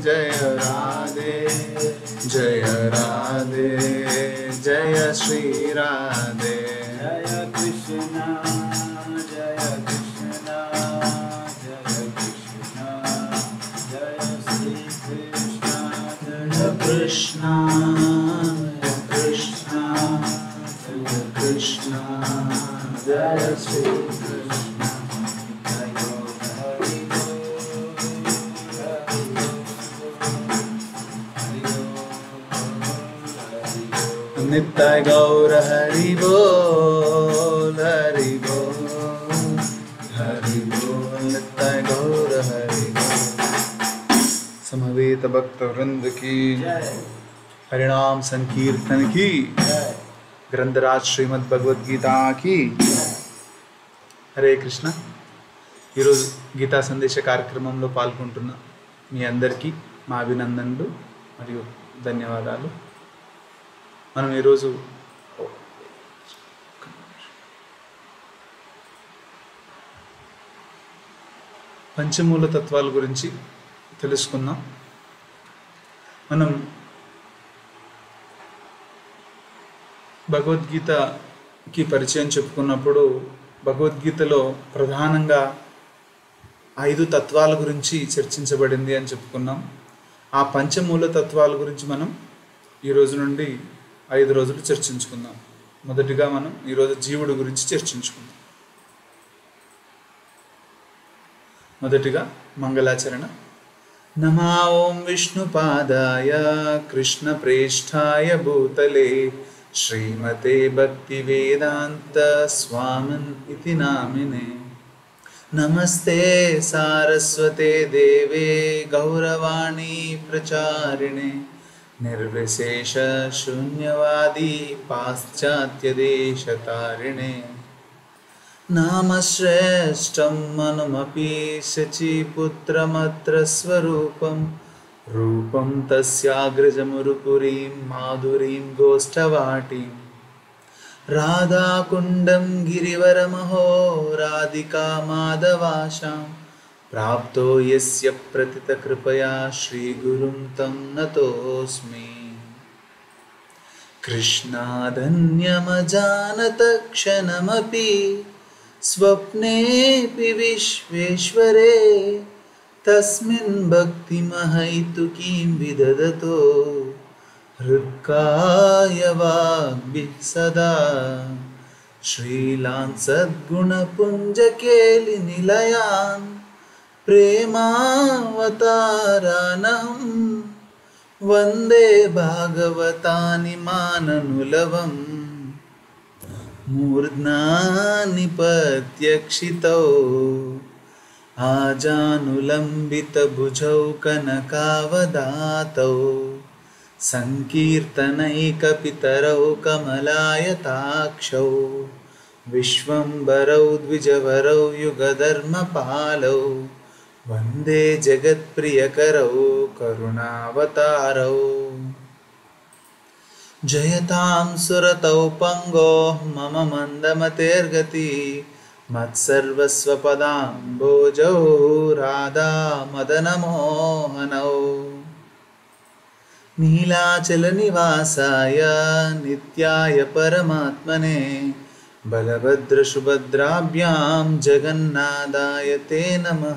जय राधे जय राधे जय श्री राधे जय कृष्ण जय कृष्ण जय कृष्ण जय श्री कृष्ण जय कृष्ण कृष्ण कृष्ण जय श्री कृष्ण नित्य गौर हरि बोल हरि बोल हरि बोल नित्य गौर हरि बोल समवेत भक्त वृंद की जय हरिनाम संकीर्तन की जय గ్రంథరాజ్ శ్రీమద్ భగవద్గీతకి హరే కృష్ణ ఈరోజు గీతా సందేశ కార్యక్రమంలో పాల్గొంటున్న మీ అందరికీ మా అభినందనలు మరియు ధన్యవాదాలు మనం ఈరోజు పంచమూల తత్వాల గురించి తెలుసుకుందాం మనం భగవద్గీతకి పరిచయం చెప్పుకున్నప్పుడు భగవద్గీతలో ప్రధానంగా ఐదు తత్వాల గురించి చర్చించబడింది అని చెప్పుకున్నాం ఆ పంచమూల తత్వాల గురించి మనం ఈ రోజు నుండి ఐదు రోజులు చర్చించుకుందాం మొదటిగా మనం ఈరోజు జీవుడు గురించి చర్చించుకుందాం మొదటిగా మంగళాచరణ నమా ఓం విష్ణుపాదాయ కృష్ణ ప్రేష్ఠాయ భూతలే శ్రీమతే భక్తి వేదాంత స్వామిన్ ఇతి నామినే నమస్తే సారస్వతే దేవే గౌరవాణి ప్రచారిణే నిర్విశేష శూన్యవాది పాశ్చాత్యదేశతారిణే నామశ్రేష్టం మనుమపి శచీపుత్రమత్ర స్వరూపం రూపం తస్యాగ్రజమురుపురీం మాధురీం గోష్ఠవాటీం రాధాకుండం గిరివరమహో రాధికా మాధవాశాం ప్రాప్తో యస్య ప్రతితకృపయా శ్రీగురుం తం నతోస్మి कृष्णादन्यमजानत क्षणमपि स्वप्नेऽपि विश्वेश्वरे तस्मिन् भक्तिमहैतुकीं विदधतो हृत्काय वाग्भिः सदा श्रीलान् सद्गुणपुञ्जकेलिनिलयान् प्रेमावतारानहम् वन्दे भागवतानि माननुलवम् मूर्ध्नानिपत्यक्षितौ आजानुलम्बितभुजौ कनकावदातौ सङ्कीर्तनैकपितरौ कमलायताक्षौ विश्वम्बरौ द्विजवरौ युगधर्मपालौ वन्दे जगत्प्रियकरौ करुणावतारौ जयतां सुरतौ पङ्गोः मम मन्दमतेर्गति मत्सर्वस्वपदाम्बोजौ राधा मदनमोहनौ नीलाचलनिवासाय नित्याय परमात्मने बलभद्रसुभद्राभ्यां जगन्नाथाय ते नमः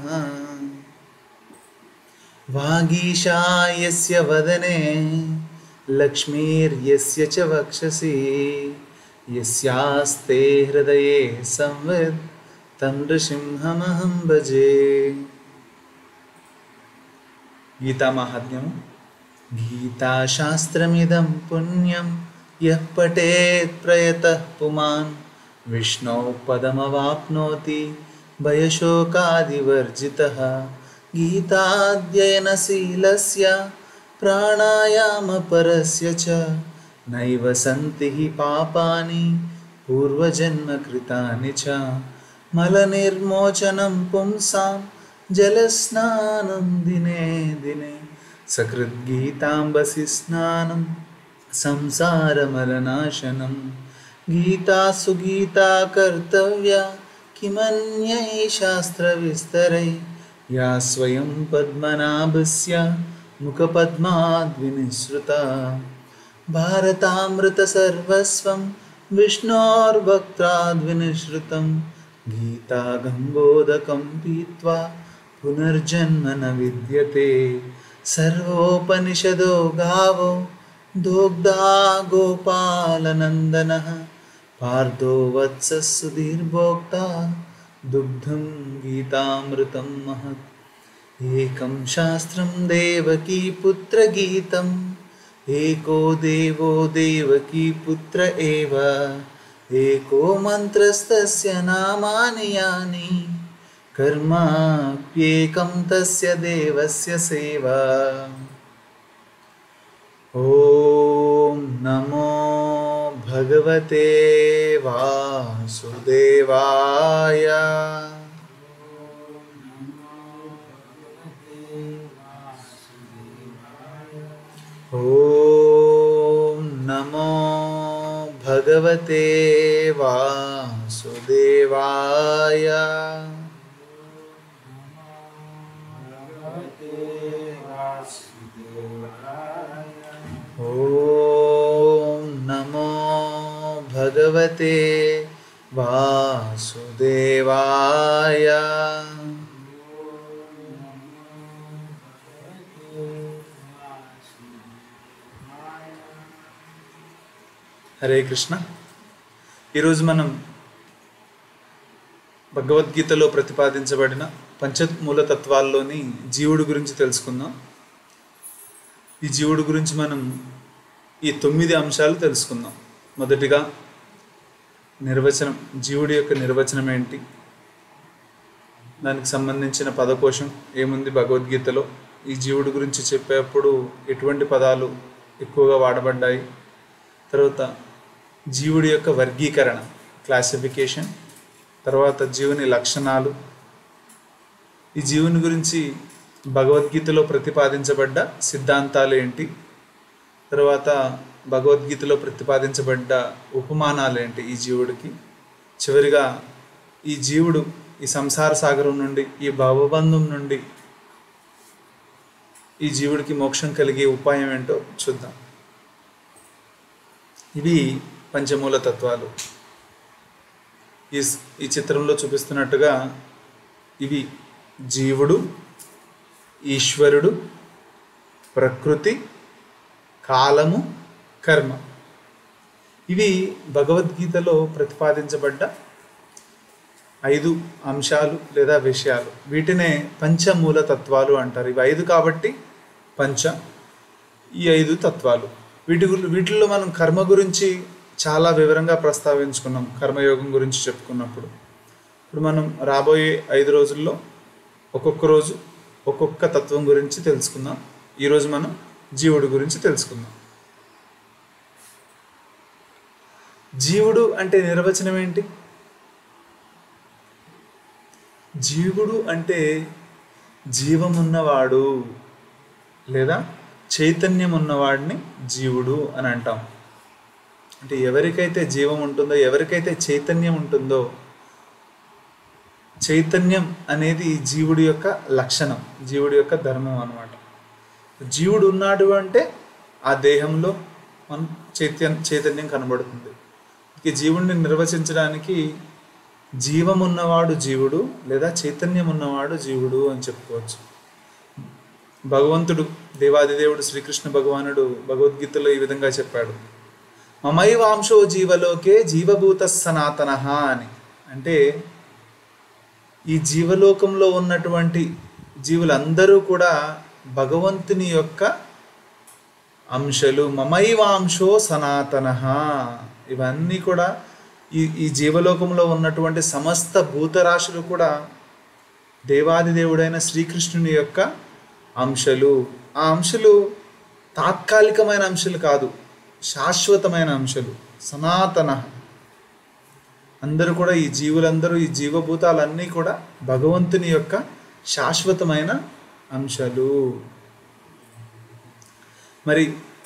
वागीशायस्य वदने लक्ष्मीर्यस्य च वक्षसि यस्यास्ते हृदये संवित् तं नृसिंहमहं भजे गीतामाहात्म्यम् गीताशास्त्रमिदं पुण्यं यः पठेत् प्रयतः पुमान् विष्णोः पदमवाप्नोति भयशोकादिवर्जितः गीताध्ययनशीलस्य प्राणायामपरस्य च नैव सन्ति हि पापानि पूर्वजन्मकृतानि च मलनिर्मोचनं पुंसां जलस्नानं दिने दिने सकृद्गीताम्बसि स्नानं संसारमलनाशनं गीता सुगीता कर्तव्या किमन्यै शास्त्रविस्तरै या स्वयं पद्मनाभस्य ముఖపద్మాద్వినిసృత భారతామృత సర్వస్వం విష్ణోర్వక్త్రాద్వినిశ్రుతం గీతా గంగోదకం పీత్వా పునర్జన్మ న విద్యతే సర్వోపనిషదో గావో దోగ్ధా గోపాలనందన పార్థో వత్స సుధీర్భోక్త దుగ్ధం గీతామృతం మహత్ ఏకం శాస్త్రం దేవకీ పుత్రగీతం ఏకో దేవో దేవకీ పుత్ర ఏవ ఏకో మంత్రస్తస్య నామాని యాని కర్మాప్యేకం తస్య దేవస్య సేవా ఓం నమో భగవతే వాసుదేవాయ ఓం నమో భగవతే వాసుదేవాయ ఓం నమో భగవతే వాసుదేవాయ హరే కృష్ణ ఈరోజు మనం భగవద్గీతలో ప్రతిపాదించబడిన పంచమూల తత్వాల్లోని జీవుడు గురించి తెలుసుకుందాం ఈ జీవుడు గురించి మనం ఈ తొమ్మిది అంశాలు తెలుసుకుందాం మొదటిగా నిర్వచనం జీవుడి యొక్క నిర్వచనం ఏంటి దానికి సంబంధించిన పదకోశం ఏముంది భగవద్గీతలో ఈ జీవుడి గురించి చెప్పేటప్పుడు ఎటువంటి పదాలు ఎక్కువగా వాడబడ్డాయి తర్వాత జీవుడి యొక్క వర్గీకరణ క్లాసిఫికేషన్ తర్వాత జీవుని లక్షణాలు ఈ జీవుని గురించి భగవద్గీతలో ప్రతిపాదించబడ్డ సిద్ధాంతాలు ఏంటి తర్వాత భగవద్గీతలో ప్రతిపాదించబడ్డ ఉపమానాలు ఏంటి ఈ జీవుడికి చివరిగా ఈ జీవుడు ఈ సంసార సాగరం నుండి ఈ భవబంధం నుండి ఈ జీవుడికి మోక్షం కలిగే ఉపాయం ఏంటో చూద్దాం ఇవి పంచమూల తత్వాలు ఈ స్- ఈ చిత్రంలో చూపిస్తున్నట్టుగా ఇవి జీవుడు ఈశ్వరుడు ప్రకృతి కాలము కర్మ ఇవి భగవద్గీతలో ప్రతిపాదించబడ్డ ఐదు అంశాలు లేదా విషయాలు వీటినే పంచమూల తత్వాలు అంటారు ఇవి ఐదు కాబట్టి పంచ ఈ ఐదు తత్వాలు వీటి గురి- వీటిల్లో మనం కర్మ గురించి చాలా వివరంగా ప్రస్తావించుకున్నాం కర్మయోగం గురించి చెప్పుకున్నప్పుడు ఇప్పుడు మనం రాబోయే ఐదు రోజుల్లో ఒక్కొక్క రోజు ఒక్కొక్క తత్వం గురించి తెలుసుకుందాం ఈరోజు మనం జీవుడు గురించి తెలుసుకుందాం జీవుడు అంటే నిర్వచనం ఏంటి జీవుడు అంటే జీవమున్నవాడు లేదా చైతన్యం ఉన్నవాడిని జీవుడు అని అంటాం అంటే ఎవరికైతే జీవం ఉంటుందో ఎవరికైతే చైతన్యం ఉంటుందో చైతన్యం అనేది ఈ జీవుడి యొక్క లక్షణం జీవుడి యొక్క ధర్మం అన్నమాట జీవుడు ఉన్నాడు అంటే ఆ దేహంలో మన చైతన్యం చైతన్యం కనబడుతుంది ఇక జీవుడిని నిర్వచించడానికి జీవం ఉన్నవాడు జీవుడు లేదా చైతన్యం ఉన్నవాడు జీవుడు అని చెప్పుకోవచ్చు భగవంతుడు దేవాదిదేవుడు శ్రీకృష్ణ భగవానుడు భగవద్గీతలో ఈ విధంగా చెప్పాడు మమైవాంశో జీవలోకే జీవభూత సనాతన అని అంటే ఈ జీవలోకంలో ఉన్నటువంటి జీవులందరూ కూడా భగవంతుని యొక్క అంశలు మమైవాంశో సనాతన ఇవన్నీ కూడా ఈ ఈ జీవలోకంలో ఉన్నటువంటి సమస్త భూతరాశులు కూడా దేవాది దేవుడైన శ్రీకృష్ణుని యొక్క అంశలు ఆ అంశలు తాత్కాలికమైన అంశలు కాదు శాశ్వతమైన అంశలు సనాతన అందరూ కూడా ఈ జీవులందరూ ఈ జీవభూతాలన్నీ కూడా భగవంతుని యొక్క శాశ్వతమైన అంశాలు మరి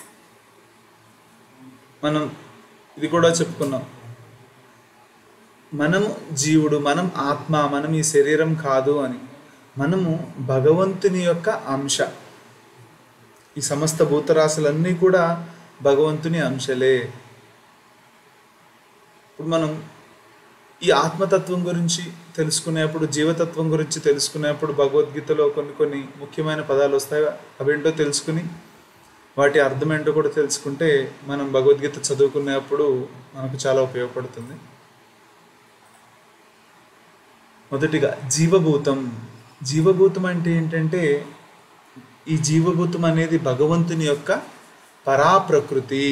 మనం ఇది కూడా చెప్పుకున్నాం మనము జీవుడు మనం ఆత్మ మనం ఈ శరీరం కాదు అని మనము భగవంతుని యొక్క అంశ ఈ సమస్త భూతరాశులన్నీ కూడా భగవంతుని అంశలే ఇప్పుడు మనం ఈ ఆత్మతత్వం గురించి తెలుసుకునేప్పుడు జీవతత్వం గురించి తెలుసుకునేప్పుడు భగవద్గీతలో కొన్ని కొన్ని ముఖ్యమైన పదాలు వస్తాయి అవేంటో తెలుసుకుని వాటి అర్థం ఏంటో కూడా తెలుసుకుంటే మనం భగవద్గీత చదువుకునేప్పుడు మనకు చాలా ఉపయోగపడుతుంది మొదటిగా జీవభూతం జీవభూతం అంటే ఏంటంటే ఈ జీవభూతం అనేది భగవంతుని యొక్క పరాప్రకృతి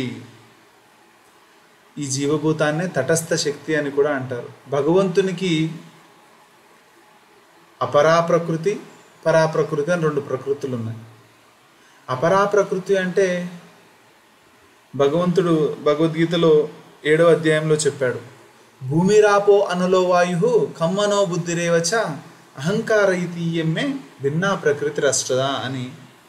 ఈ జీవభూతాన్నే తటస్థ శక్తి అని కూడా అంటారు భగవంతునికి అపరాప్రకృతి పరాప్రకృతి అని రెండు ప్రకృతులు ఉన్నాయి అపరాప్రకృతి అంటే భగవంతుడు భగవద్గీతలో ఏడో అధ్యాయంలో చెప్పాడు భూమిరాపో అనలో వాయు కమ్మనో బుద్ధిరేవచ అహంకార ఇతీయమ్మే భిన్నా ప్రకృతి రష్టద అని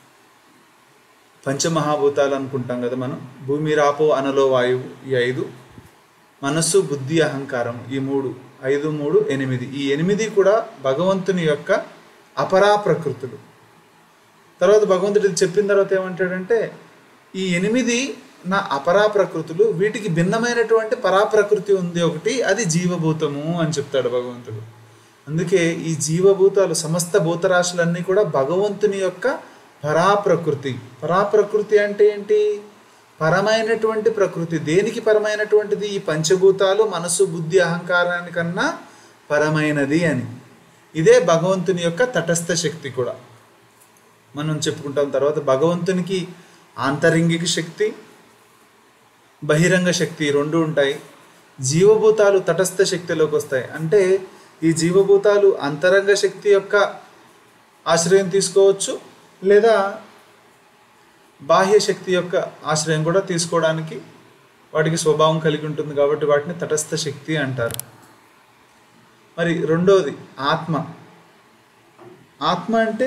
పంచమహాభూతాలు అనుకుంటాం కదా మనం భూమి రాపో అనలో వాయువు ఈ ఐదు మనస్సు బుద్ధి అహంకారం ఈ మూడు ఐదు మూడు ఎనిమిది ఈ ఎనిమిది కూడా భగవంతుని యొక్క అపరా ప్రకృతులు తర్వాత భగవంతుడు ఇది చెప్పిన తర్వాత ఏమంటాడంటే ఈ ఎనిమిది నా అపరా ప్రకృతులు వీటికి భిన్నమైనటువంటి పరాప్రకృతి ఉంది ఒకటి అది జీవభూతము అని చెప్తాడు భగవంతుడు అందుకే ఈ జీవభూతాలు సమస్త భూతరాశులన్నీ కూడా భగవంతుని యొక్క పరాప్రకృతి పరాప్రకృతి అంటే ఏంటి పరమైనటువంటి ప్రకృతి దేనికి పరమైనటువంటిది ఈ పంచభూతాలు మనసు బుద్ధి అహంకారానికన్నా పరమైనది అని ఇదే భగవంతుని యొక్క తటస్థ శక్తి కూడా మనం చెప్పుకుంటాం తర్వాత భగవంతునికి ఆంతరింగిక శక్తి బహిరంగ శక్తి ఈ రెండు ఉంటాయి జీవభూతాలు తటస్థ శక్తిలోకి వస్తాయి అంటే ఈ జీవభూతాలు అంతరంగ శక్తి యొక్క ఆశ్రయం తీసుకోవచ్చు లేదా బాహ్య శక్తి యొక్క ఆశ్రయం కూడా తీసుకోవడానికి వాటికి స్వభావం కలిగి ఉంటుంది కాబట్టి వాటిని తటస్థ శక్తి అంటారు మరి రెండోది ఆత్మ ఆత్మ అంటే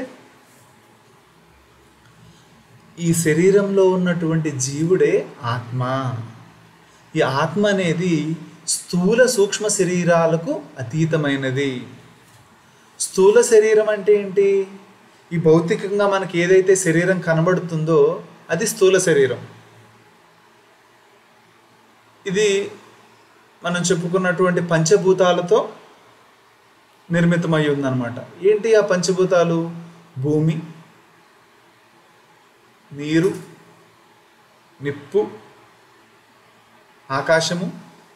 ఈ శరీరంలో ఉన్నటువంటి జీవుడే ఆత్మ ఈ ఆత్మ అనేది స్థూల సూక్ష్మ శరీరాలకు అతీతమైనది స్థూల శరీరం అంటే ఏంటి ఈ భౌతికంగా మనకి ఏదైతే శరీరం కనబడుతుందో అది స్థూల శరీరం ఇది మనం చెప్పుకున్నటువంటి పంచభూతాలతో నిర్మితమై ఉందన్నమాట ఏంటి ఆ పంచభూతాలు భూమి నీరు నిప్పు ఆకాశము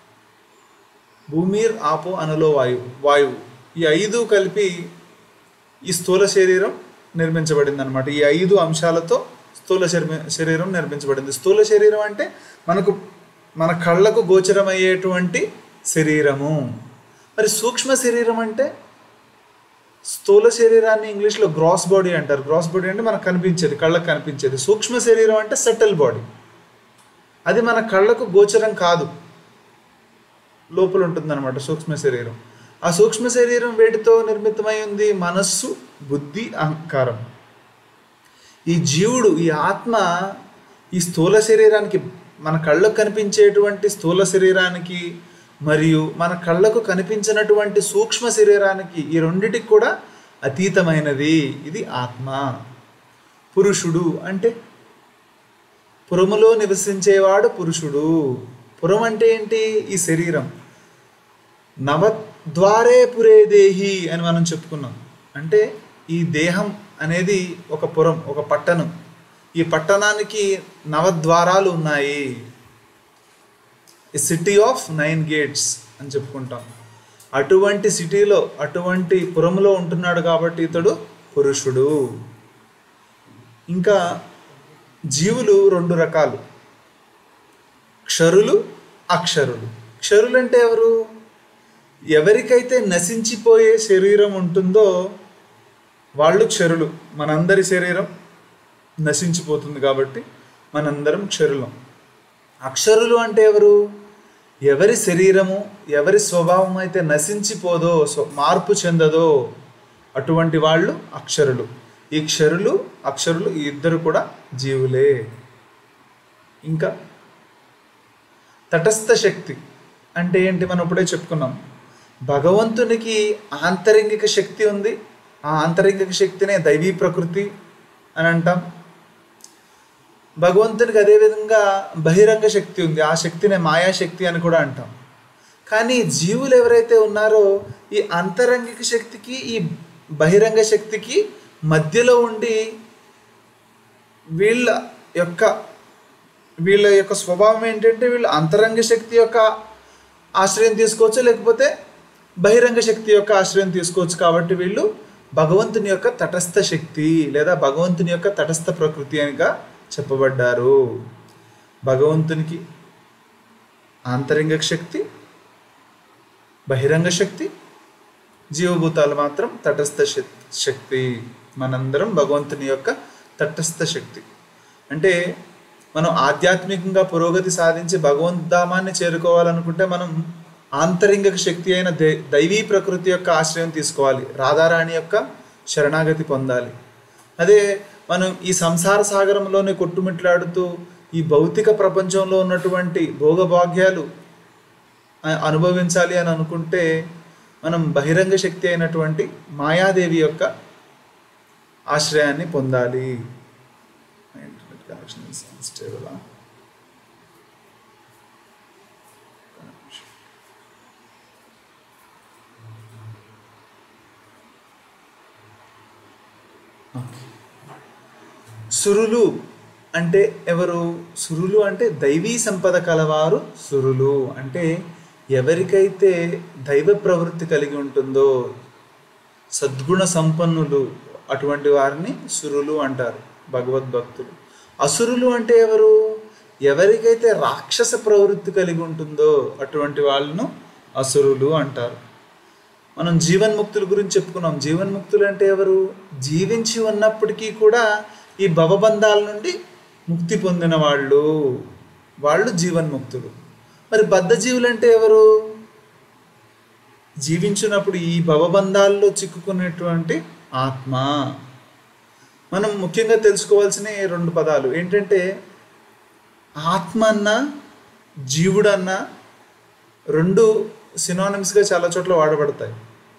భూమి ఆపో అనులో వాయువు వాయువు ఈ ఐదు కలిపి ఈ స్థూల శరీరం నిర్మించబడింది అనమాట ఈ ఐదు అంశాలతో స్థూల శరీర శరీరం నిర్మించబడింది స్థూల శరీరం అంటే మనకు మన కళ్ళకు గోచరమయ్యేటువంటి శరీరము మరి సూక్ష్మ శరీరం అంటే స్థూల శరీరాన్ని ఇంగ్లీష్లో గ్రాస్ బాడీ అంటారు గ్రాస్ బాడీ అంటే మనకు కనిపించేది కళ్ళకు కనిపించేది సూక్ష్మ శరీరం అంటే సెటిల్ బాడీ అది మన కళ్ళకు గోచరం కాదు లోపల ఉంటుందన్నమాట సూక్ష్మ శరీరం ఆ సూక్ష్మ శరీరం వేటితో నిర్మితమై ఉంది మనస్సు బుద్ధి అహంకారం ఈ జీవుడు ఈ ఆత్మ ఈ స్థూల శరీరానికి మన కళ్ళకు కనిపించేటువంటి స్థూల శరీరానికి మరియు మన కళ్ళకు కనిపించినటువంటి సూక్ష్మ శరీరానికి ఈ రెండిటికి కూడా అతీతమైనది ఇది ఆత్మ పురుషుడు అంటే పురములో నివసించేవాడు పురుషుడు పురం అంటే ఏంటి ఈ శరీరం నవద్వారే పురే దేహి అని మనం చెప్పుకున్నాం అంటే ఈ దేహం అనేది ఒక పురం ఒక పట్టణం ఈ పట్టణానికి నవద్వారాలు ఉన్నాయి సిటీ ఆఫ్ నైన్ గేట్స్ అని చెప్పుకుంటాం అటువంటి సిటీలో అటువంటి పురంలో ఉంటున్నాడు కాబట్టి ఇతడు పురుషుడు ఇంకా జీవులు రెండు రకాలు క్షరులు అక్షరులు క్షరులు అంటే ఎవరు ఎవరికైతే నశించిపోయే శరీరం ఉంటుందో వాళ్ళు క్షరులు మనందరి శరీరం నశించిపోతుంది కాబట్టి మనందరం క్షరులం అక్షరులు అంటే ఎవరు ఎవరి శరీరము ఎవరి స్వభావం అయితే నశించిపోదో స్వ- మార్పు చెందదో అటువంటి వాళ్ళు అక్షరులు ఈ క్షరులు అక్షరులు ఈ ఇద్దరు కూడా జీవులే ఇంకా తటస్థ శక్తి అంటే ఏంటి మనం ఇప్పుడే చెప్పుకున్నాం భగవంతునికి ఆంతరింగిక శక్తి ఉంది ఆ ఆంతరింగిక శక్తినే దైవీ ప్రకృతి అని అంటాం భగవంతునికి అదేవిధంగా బహిరంగ శక్తి ఉంది ఆ శక్తినే మాయాశక్తి అని కూడా అంటాం కానీ జీవులు ఎవరైతే ఉన్నారో ఈ అంతరంగిక శక్తికి ఈ బహిరంగ శక్తికి మధ్యలో ఉండి వీళ్ళ యొక్క వీళ్ళ యొక్క స్వభావం ఏంటంటే వీళ్ళు అంతరంగ శక్తి యొక్క ఆశ్రయం తీసుకోవచ్చు లేకపోతే బహిరంగ శక్తి యొక్క ఆశ్రయం తీసుకోవచ్చు కాబట్టి వీళ్ళు భగవంతుని యొక్క తటస్థ శక్తి లేదా భగవంతుని యొక్క తటస్థ ప్రకృతి అనిగా చెప్పబడ్డారు భగవంతునికి ఆంతరంగిక శక్తి బహిరంగ శక్తి జీవభూతాలు మాత్రం తటస్థ శక్- శక్తి మనందరం భగవంతుని యొక్క తటస్థ శక్తి అంటే మనం ఆధ్యాత్మికంగా పురోగతి సాధించి భగవంతధామాన్ని చేరుకోవాలనుకుంటే మనం ఆంతరింగిక శక్తి అయిన దే దైవీ ప్రకృతి యొక్క ఆశ్రయం తీసుకోవాలి రాధారాణి యొక్క శరణాగతి పొందాలి అదే మనం ఈ సంసార సాగరంలోనే కొట్టుమిట్లాడుతూ ఈ భౌతిక ప్రపంచంలో ఉన్నటువంటి భోగభాగ్యాలు అ- అనుభవించాలి అని అనుకుంటే మనం బహిరంగ శక్తి అయినటువంటి మాయాదేవి యొక్క ఆశ్రయాన్ని పొందాలి ఇంటర్నెట్ కనెక్షన్ అన్స్టేబుల్ సురులు అంటే ఎవరు సురులు అంటే దైవీ సంపద కలవారు సురులు అంటే ఎవరికైతే దైవ ప్రవృత్తి కలిగి ఉంటుందో సద్గుణ సంపన్నులు అటువంటి వారిని సురులు అంటారు భగవద్భక్తులు అసురులు అంటే ఎవరు ఎవరికైతే రాక్షస ప్రవృత్తి కలిగి ఉంటుందో అటువంటి వాళ్ళను అసురులు అంటారు మనం జీవన్ముక్తుల గురించి చెప్పుకున్నాం జీవన్ముక్తులు అంటే ఎవరు జీవించి ఉన్నప్పటికీ కూడా ఈ భవబంధాల నుండి ముక్తి పొందిన వాళ్ళు వాళ్ళు జీవన్ముక్తులు మరి బద్ధజీవులు అంటే ఎవరు జీవించినప్పుడు ఈ భవబంధాల్లో చిక్కుకున్నటువంటి ఆత్మ మనం ముఖ్యంగా తెలుసుకోవాల్సిన ఈ రెండు పదాలు ఏంటంటే ఆత్మ అన్న జీవుడన్న రెండు సినానిమ్స్గా చాలా చోట్ల వాడబడతాయి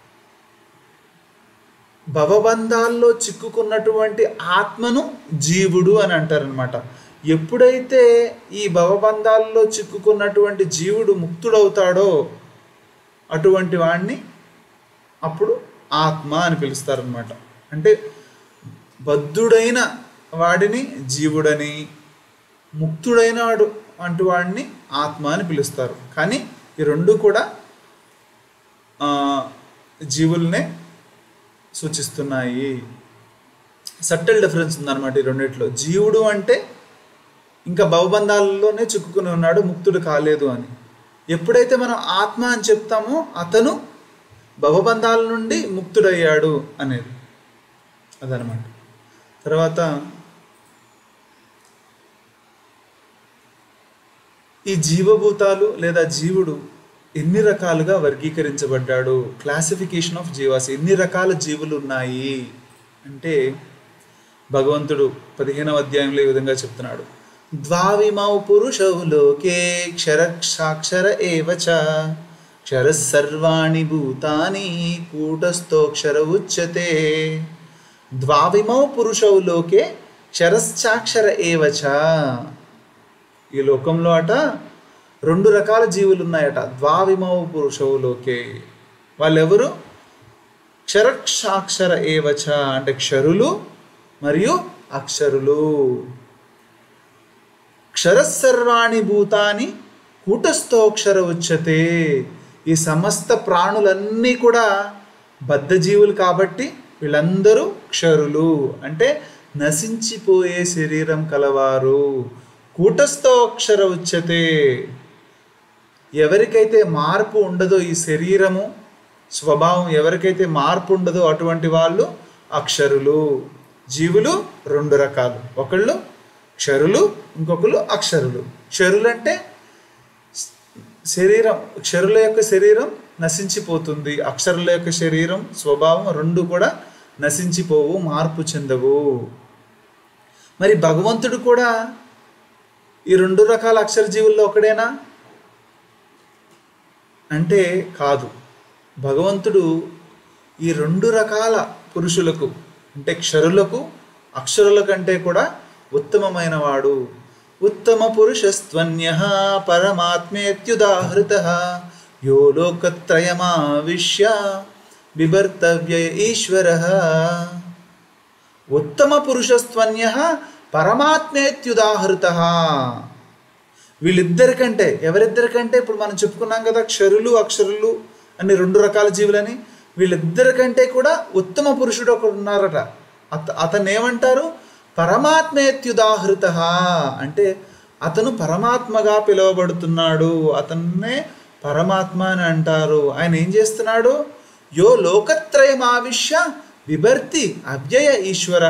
భవబంధాల్లో చిక్కుకున్నటువంటి ఆత్మను జీవుడు అని అంటారనమాట ఎప్పుడైతే ఈ భవబంధాల్లో చిక్కుకున్నటువంటి జీవుడు ముక్తుడవుతాడో అటువంటి వాడిని అప్పుడు ఆత్మ అని పిలుస్తారనమాట అంటే బద్ధుడైన వాడిని జీవుడని ముక్తుడైన వాడు వంటి వాడిని ఆత్మ అని పిలుస్తారు కానీ ఈ రెండు కూడా ఆ, జీవుల్నే సూచిస్తున్నాయి సట్టల్ డిఫరెన్స్ ఉందన్నమాట ఈ రెండిట్లో జీవుడు అంటే ఇంకా భవబంధాలలోనే చిక్కుకుని ఉన్నాడు ముక్తుడు కాలేదు అని ఎప్పుడైతే మనం ఆత్మ అని చెప్తామో అతను భవబంధాల నుండి ముక్తుడయ్యాడు అనేది అదనమాట తర్వాత ఈ జీవభూతాలు లేదా జీవుడు ఎన్ని రకాలుగా వర్గీకరించబడ్డాడు క్లాసిఫికేషన్ ఆఫ్ జీవాస్ ఎన్ని రకాల జీవులు ఉన్నాయి అంటే భగవంతుడు పదిహేనవ అధ్యాయంలో ఈ విధంగా చెప్తున్నాడు ద్వావిమౌ పురుషౌ లోకే క్షరక్షాక్షర ఏవ చ క్షర సర్వాణి భూతాని కూటస్థోక్షర ఉచ్యతే ద్వావిమౌ పురుషౌ లోకే క్షరశ్చాక్షర ఏవ చ ఈ లోకంలో అట రెండు రకాల జీవులు ఉన్నాయట ద్వావిమౌ పురుషవులోకే వాళ్ళెవరు క్షరక్షాక్షర ఏవచ అంటే క్షరులు మరియు అక్షరులు క్షరసర్వాణి భూతాని కూటస్థోక్షర ఉచ్యతే ఈ సమస్త ప్రాణులన్నీ కూడా బద్ధజీవులు కాబట్టి వీళ్ళందరూ క్షరులు అంటే నశించిపోయే శరీరం కలవారు కూటస్థోక్షర ఉచ్యతే ఎవరికైతే మార్పు ఉండదో ఈ శరీరము స్వభావం ఎవరికైతే మార్పు ఉండదో అటువంటి వాళ్ళు అక్షరులు జీవులు రెండు రకాలు ఒకళ్ళు క్షరులు ఇంకొకళ్ళు అక్షరులు క్షరులు అంటే శరీరం క్షరుల యొక్క శరీరం నశించిపోతుంది అక్షరుల యొక్క శరీరం స్వభావం రెండు కూడా నశించిపోవు మార్పు చెందవు మరి భగవంతుడు కూడా ఈ రెండు రకాల అక్షర జీవుల్లో ఒకడేనా అంటే కాదు భగవంతుడు ఈ రెండు రకాల పురుషులకు అంటే క్షరులకు అక్షరుల కంటే కూడా ఉత్తమమైన వాడు ఉత్తమ పురుషస్త్వన్య పరమాత్మేత్యుదాహృత యో లోకత్రయమావిశ్య బిభర్తవ్య ఈశ్వర ఉత్తమ పురుషస్త్వన్య పరమాత్మేత్యుదాహృత వీళ్ళిద్దరికంటే ఎవరిద్దరికంటే ఇప్పుడు మనం చెప్పుకున్నాం కదా క్షరులు అక్షరులు అని రెండు రకాల జీవులని వీళ్ళిద్దరికంటే కూడా ఉత్తమ పురుషుడు ఒకడు ఉన్నారట అత అతను ఏమంటారు పరమాత్మేత్యుదాహృత అంటే అతను పరమాత్మగా పిలువబడుతున్నాడు అతన్నే పరమాత్మ అని అంటారు ఆయన ఏం చేస్తున్నాడు యో లోకత్రయమావిశ్య విభర్తి అవ్యయ ఈశ్వర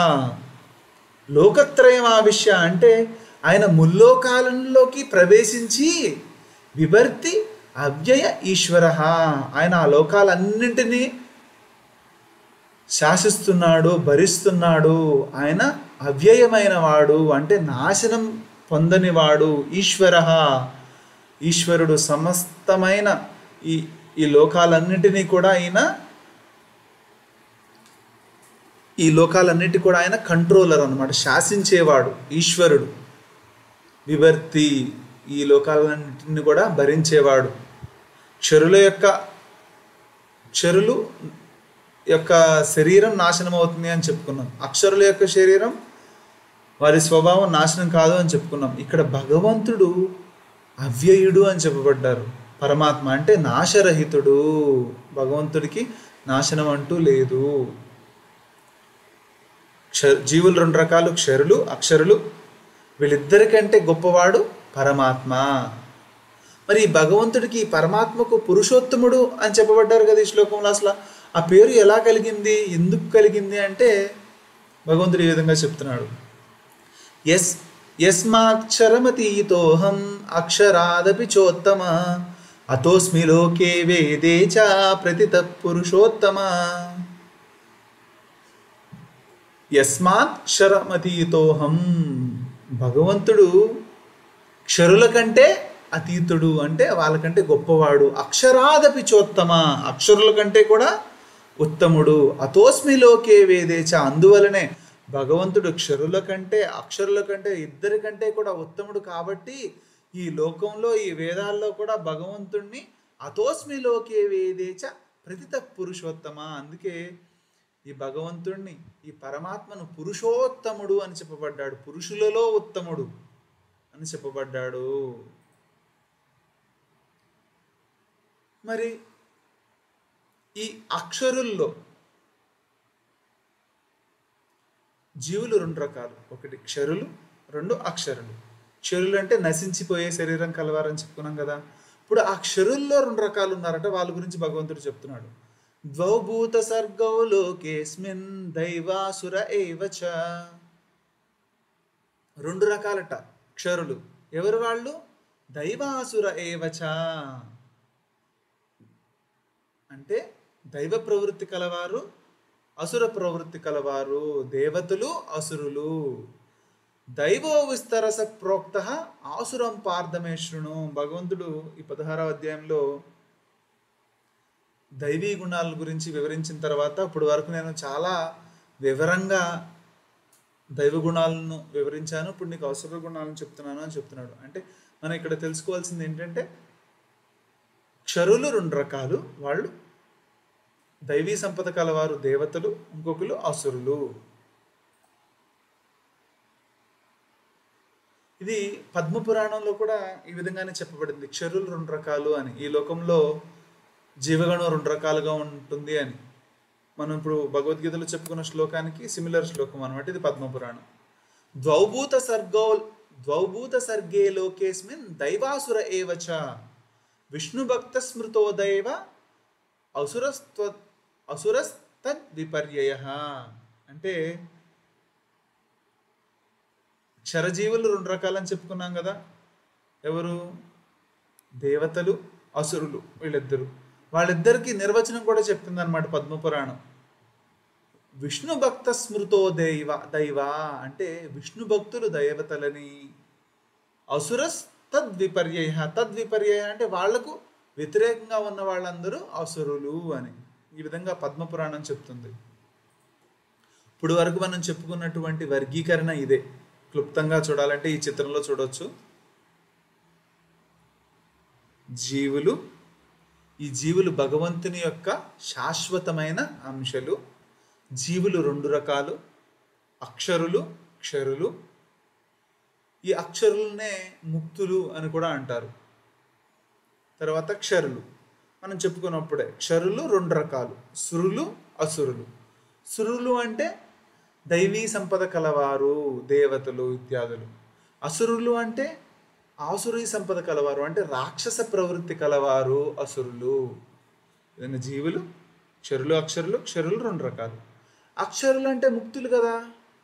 లోకత్రయం ఆవిష్య అంటే ఆయన ముల్లోకాలంలోకి ప్రవేశించి విభర్తి అవ్యయ ఈశ్వర ఆయన ఆ లోకాలన్నింటినీ శాసిస్తున్నాడు భరిస్తున్నాడు ఆయన అవ్యయమైన వాడు అంటే నాశనం పొందనివాడు ఈశ్వర ఈశ్వరుడు సమస్తమైన ఈ ఈ లోకాలన్నింటినీ కూడా ఆయన ఈ లోకాలన్నిటి కూడా ఆయన కంట్రోలర్ అనమాట శాసించేవాడు ఈశ్వరుడు విభర్తి ఈ లోకాలన్నింటిని కూడా భరించేవాడు క్షరుల యొక్క క్షరులు యొక్క శరీరం నాశనం అవుతుంది అని చెప్పుకున్నాం అక్షరుల యొక్క శరీరం వారి స్వభావం నాశనం కాదు అని చెప్పుకున్నాం ఇక్కడ భగవంతుడు అవ్యయుడు అని చెప్పబడ్డారు పరమాత్మ అంటే నాశరహితుడు భగవంతుడికి నాశనం అంటూ లేదు క్ష జీవులు రెండు రకాలు క్షరులు అక్షరులు వీళ్ళిద్దరికంటే గొప్పవాడు పరమాత్మ మరి ఈ భగవంతుడికి ఈ పరమాత్మకు పురుషోత్తముడు అని చెప్పబడ్డారు కదా ఈ శ్లోకంలో అసలు ఆ పేరు ఎలా కలిగింది ఎందుకు కలిగింది అంటే భగవంతుడు ఈ విధంగా చెప్తున్నాడు ఎస్ యస్మాక్షరమతీతోహం అక్షరాదపి చోత్తమ అతోస్మి లోకే వేదే చ ప్రతిత పురుషోత్తమ యస్మాత్ క్షరమతీతోహం భగవంతుడు క్షరుల కంటే అతీతుడు అంటే వాళ్ళకంటే గొప్పవాడు అక్షరాదపి చోత్తమ అక్షరుల కంటే కూడా ఉత్తముడు అతోస్మి లోకే వేదేచ అందువలనే భగవంతుడు క్షరుల కంటే అక్షరుల కంటే ఇద్దరి కంటే కూడా ఉత్తముడు కాబట్టి ఈ లోకంలో ఈ వేదాల్లో కూడా భగవంతుణ్ణి అతోస్మి లోకే వేదేచ ప్రతిత పురుషోత్తమ అందుకే ఈ భగవంతుణ్ణి ఈ పరమాత్మను పురుషోత్తముడు అని చెప్పబడ్డాడు పురుషులలో ఉత్తముడు అని చెప్పబడ్డాడు మరి ఈ అక్షరుల్లో జీవులు రెండు రకాలు ఒకటి క్షరులు రెండు అక్షరులు క్షరులు అంటే నశించిపోయే శరీరం కలవారని చెప్పుకున్నాం కదా ఇప్పుడు ఆ క్షరుల్లో రెండు రకాలు ఉన్నారట వాళ్ళ గురించి భగవంతుడు చెప్తున్నాడు ద్వౌభూత సర్గౌ లోకేస్మిన్ దైవాసుర ఏవచ రెండు రకాలట క్షరులు ఎవరు వాళ్ళు దైవాసుర ఏవచ అంటే దైవ ప్రవృత్తి కలవారు అసుర ప్రవృత్తి కలవారు దేవతలు అసురులు దైవో విస్తరస ప్రోక్త ఆసురం పార్థమే శృణు భగవంతుడు ఈ పదహారవ అధ్యాయంలో దైవీ గుణాల గురించి వివరించిన తర్వాత ఇప్పుడు వరకు నేను చాలా వివరంగా దైవ గుణాలను వివరించాను ఇప్పుడు నీకు అవసర గుణాలను చెప్తున్నాను అని చెప్తున్నాడు అంటే మనం ఇక్కడ తెలుసుకోవాల్సింది ఏంటంటే క్షరులు రెండు రకాలు వాళ్ళు దైవీ సంపద కలవారు దేవతలు ఇంకొకరు అసురులు ఇది పద్మపురాణంలో కూడా ఈ విధంగానే చెప్పబడింది క్షరులు రెండు రకాలు అని ఈ లోకంలో జీవగణం రెండు రకాలుగా ఉంటుంది అని మనం ఇప్పుడు భగవద్గీతలో చెప్పుకున్న శ్లోకానికి సిమిలర్ శ్లోకం అనమాట ఇది పద్మపురాణం ద్వౌభూత సర్గో ద్వౌభూత సర్గే లోకేస్మిన్ దైవాసుర ఏవచ విష్ణు భక్త స్మృతో దైవ అసురస్త్వ అసురస్తద్ విపర్యయ అంటే క్షరజీవులు రెండు రకాలని చెప్పుకున్నాం కదా ఎవరు దేవతలు అసురులు వీళ్ళిద్దరు వాళ్ళిద్దరికి నిర్వచనం కూడా చెప్తుంది అనమాట పద్మపురాణం విష్ణు భక్త స్మృతో దైవ దైవ అంటే విష్ణు భక్తులు దైవతలని అసురస్ తద్విపర్యయ తద్విపర్యయ అంటే వాళ్లకు వ్యతిరేకంగా ఉన్న వాళ్ళందరూ అసురులు అని ఈ విధంగా పద్మపురాణం చెప్తుంది ఇప్పుడు వరకు మనం చెప్పుకున్నటువంటి వర్గీకరణ ఇదే క్లుప్తంగా చూడాలంటే ఈ చిత్రంలో చూడొచ్చు జీవులు ఈ జీవులు భగవంతుని యొక్క శాశ్వతమైన అంశలు జీవులు రెండు రకాలు అక్షరులు క్షరులు ఈ అక్షరులనే ముక్తులు అని కూడా అంటారు తర్వాత క్షరులు మనం చెప్పుకున్నప్పుడే క్షరులు రెండు రకాలు సురులు అసురులు సురులు అంటే దైవీ సంపద కలవారు దేవతలు ఇత్యాదులు అసురులు అంటే ఆసురీ సంపద కలవారు అంటే రాక్షస ప్రవృత్తి కలవారు అసురులు ఏదైనా జీవులు క్షరులు అక్షరులు క్షరులు రెండు రకాలు అక్షరులు అంటే ముక్తులు కదా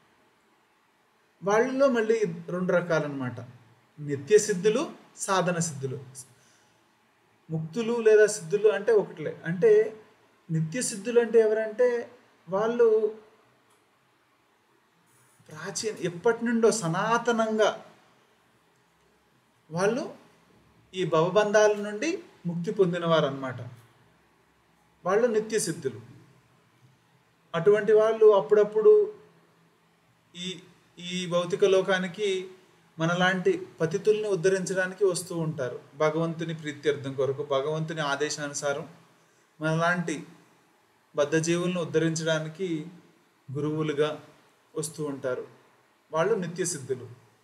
వాళ్ళలో మళ్ళీ రెండు రకాలన్నమాట నిత్య సిద్ధులు సాధన సిద్ధులు ముక్తులు లేదా సిద్ధులు అంటే ఒకటిలే అంటే నిత్య సిద్ధులు అంటే ఎవరంటే వాళ్ళు ప్రాచీన ఎప్పటి నుండో సనాతనంగా వాళ్ళు ఈ భవబంధాల నుండి ముక్తి పొందినవారు అనమాట వాళ్ళు నిత్య సిద్ధులు అటువంటి వాళ్ళు అప్పుడప్పుడు ఈ ఈ భౌతిక లోకానికి మనలాంటి పతితుల్ని ఉద్ధరించడానికి వస్తూ ఉంటారు భగవంతుని ప్రీత్యర్థం కొరకు భగవంతుని ఆదేశానుసారం మనలాంటి బద్ధజీవులను ఉద్ధరించడానికి గురువులుగా వస్తూ ఉంటారు వాళ్ళు నిత్య సిద్ధులు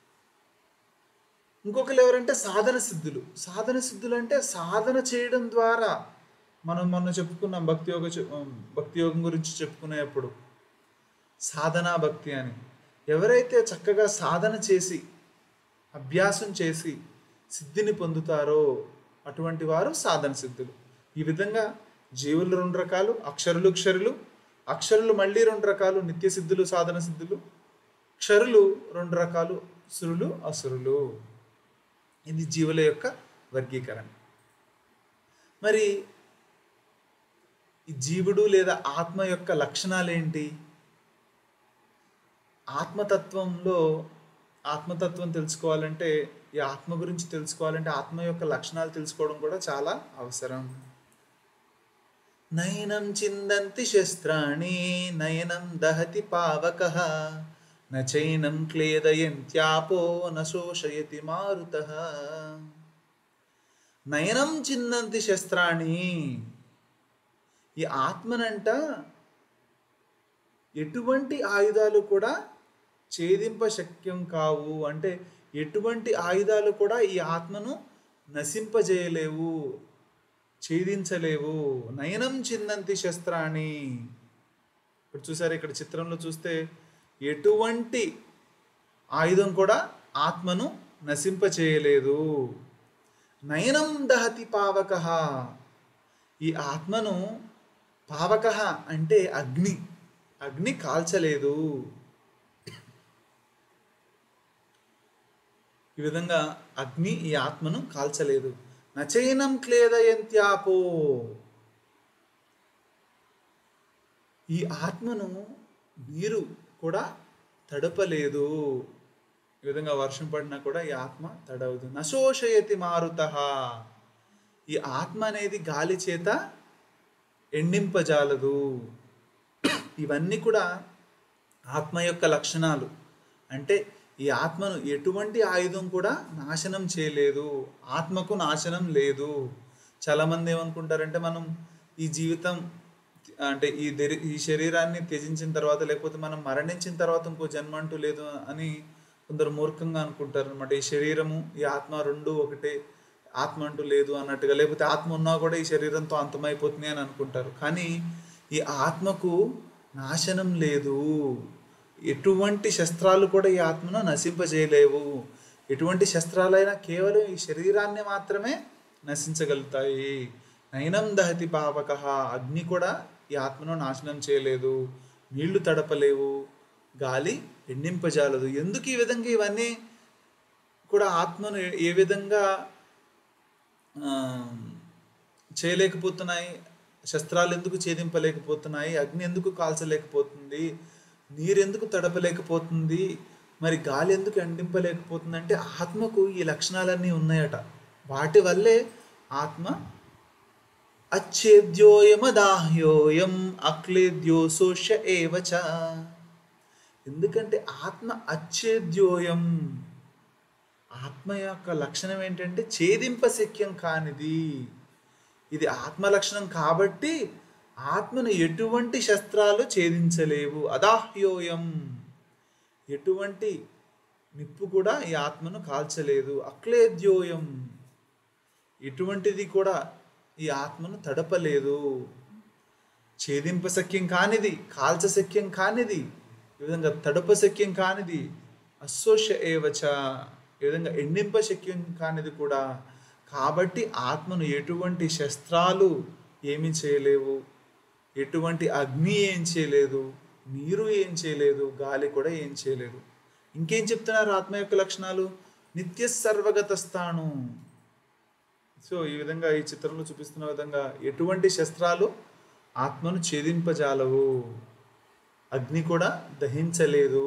ఇంకొకరు ఎవరంటే సాధన సిద్ధులు సాధన సిద్ధులు అంటే సాధన చేయడం ద్వారా మనం మొన్న చెప్పుకున్నాం భక్తి యోగ చె- భక్తి యోగం గురించి చెప్పుకునేప్పుడు సాధనా భక్తి అని ఎవరైతే చక్కగా సాధన చేసి అభ్యాసం చేసి సిద్ధిని పొందుతారో అటువంటి వారు సాధన సిద్ధులు ఈ విధంగా జీవులు రెండు రకాలు అక్షరులు క్షరులు అక్షరులు మళ్ళీ రెండు రకాలు నిత్య సిద్ధులు సాధన సిద్ధులు క్షరులు రెండు రకాలు సురులు అసురులు ఇది జీవుల యొక్క వర్గీకరణ మరి ఈ జీవుడు లేదా ఆత్మ యొక్క లక్షణాలు ఏంటి ఆత్మతత్వంలో ఆత్మతత్వం తెలుసుకోవాలంటే ఈ ఆత్మ గురించి తెలుసుకోవాలంటే ఆత్మ యొక్క లక్షణాలు తెలుసుకోవడం కూడా చాలా అవసరం నయనం చిందంతి శస్త్రాణి నయనం దహతి పావక నైనం క్లేదయంత్యాపో నశోషయతి మారుత నయనం చిందంతి శస్త్రాణి ఈ ఆత్మనంట ఎటువంటి ఆయుధాలు కూడా ఛేదింప శక్యం కావు అంటే ఎటువంటి ఆయుధాలు కూడా ఈ ఆత్మను నశింపజేయలేవు ఛేదించలేవు నయనం చిందంతి శస్త్రాన్ని ఇప్పుడు చూసారు ఇక్కడ చిత్రంలో చూస్తే ఎటువంటి ఆయుధం కూడా ఆత్మను నశింపచేయలేదు నయనం దహతి పావక ఈ ఆత్మను పావక అంటే అగ్ని అగ్ని కాల్చలేదు ఈ విధంగా అగ్ని ఈ ఆత్మను కాల్చలేదు నచైనం క్లేదయంత్యాపో ఈ ఆత్మను నీరు కూడా తడపలేదు ఈ విధంగా వర్షం పడినా కూడా ఈ ఆత్మ తడవదు నశోషయతి మారుత ఈ ఆత్మ అనేది గాలి చేత ఎండింపజాలదు ఇవన్నీ కూడా ఆత్మ యొక్క లక్షణాలు అంటే ఈ ఆత్మను ఎటువంటి ఆయుధం కూడా నాశనం చేయలేదు ఆత్మకు నాశనం లేదు చాలామంది ఏమనుకుంటారంటే మనం ఈ జీవితం అంటే ఈ దరి ఈ శరీరాన్ని త్యజించిన తర్వాత లేకపోతే మనం మరణించిన తర్వాత ఇంకో జన్మ అంటూ లేదు అని కొందరు మూర్ఖంగా అనుకుంటారు అనమాట ఈ శరీరము ఈ ఆత్మ రెండు ఒకటే ఆత్మ అంటూ లేదు అన్నట్టుగా లేకపోతే ఆత్మ ఉన్నా కూడా ఈ శరీరంతో అంతమైపోతుంది అని అనుకుంటారు కానీ ఈ ఆత్మకు నాశనం లేదు ఎటువంటి శస్త్రాలు కూడా ఈ ఆత్మను నశింపజేయలేవు ఎటువంటి శస్త్రాలైనా కేవలం ఈ శరీరాన్ని మాత్రమే నశించగలుగుతాయి నయనం దహతి పావక అగ్ని కూడా ఈ ఆత్మను నాశనం చేయలేదు నీళ్లు తడపలేవు గాలి ఎండింపజాలదు ఎందుకు ఈ విధంగా ఇవన్నీ కూడా ఆత్మను ఏ- ఏ విధంగా ఆ, చేయలేకపోతున్నాయి శస్త్రాలు ఎందుకు ఛేదింపలేకపోతున్నాయి అగ్ని ఎందుకు కాల్చలేకపోతుంది నీరు ఎందుకు తడపలేకపోతుంది మరి గాలి ఎందుకు ఎండింపలేకపోతుంది అంటే ఆత్మకు ఈ లక్షణాలన్నీ ఉన్నాయట వాటి వల్లే ఆత్మ అచ్ఛేద్యోయమదాహ్యోయం అక్లేద్యో శోష్య ఏవచ ఎందుకంటే ఆత్మ అచ్ఛేద్యోయం ఆత్మ యొక్క లక్షణం ఏంటంటే ఛేదింపశక్యం కానిది ఇది ఆత్మ లక్షణం కాబట్టి ఆత్మను ఎటువంటి శస్త్రాలు ఛేదించలేవు అదాహ్యోయం ఎటువంటి నిప్పు కూడా ఈ ఆత్మను కాల్చలేదు అక్లేద్యోయం ఎటువంటిది కూడా ఈ ఆత్మను తడపలేదు ఛేదింపశక్యం కానిది కాల్చశక్యం కానిది ఈ విధంగా తడపశక్యం కానిది అశోష ఏవచ ఈ విధంగా ఎండింపశక్యం కానిది కూడా కాబట్టి ఆత్మను ఎటువంటి శస్త్రాలు ఏమీ చేయలేవు ఎటువంటి అగ్ని ఏం చేయలేదు నీరు ఏం చేయలేదు గాలి కూడా ఏం చేయలేదు ఇంకేం చెప్తున్నారు ఆత్మ యొక్క లక్షణాలు నిత్య సర్వగత స్థాను సో ఈ విధంగా ఈ చిత్రంలో చూపిస్తున్న విధంగా ఎటువంటి శస్త్రాలు ఆత్మను ఛేదింపజాలవు అగ్ని కూడా దహించలేదు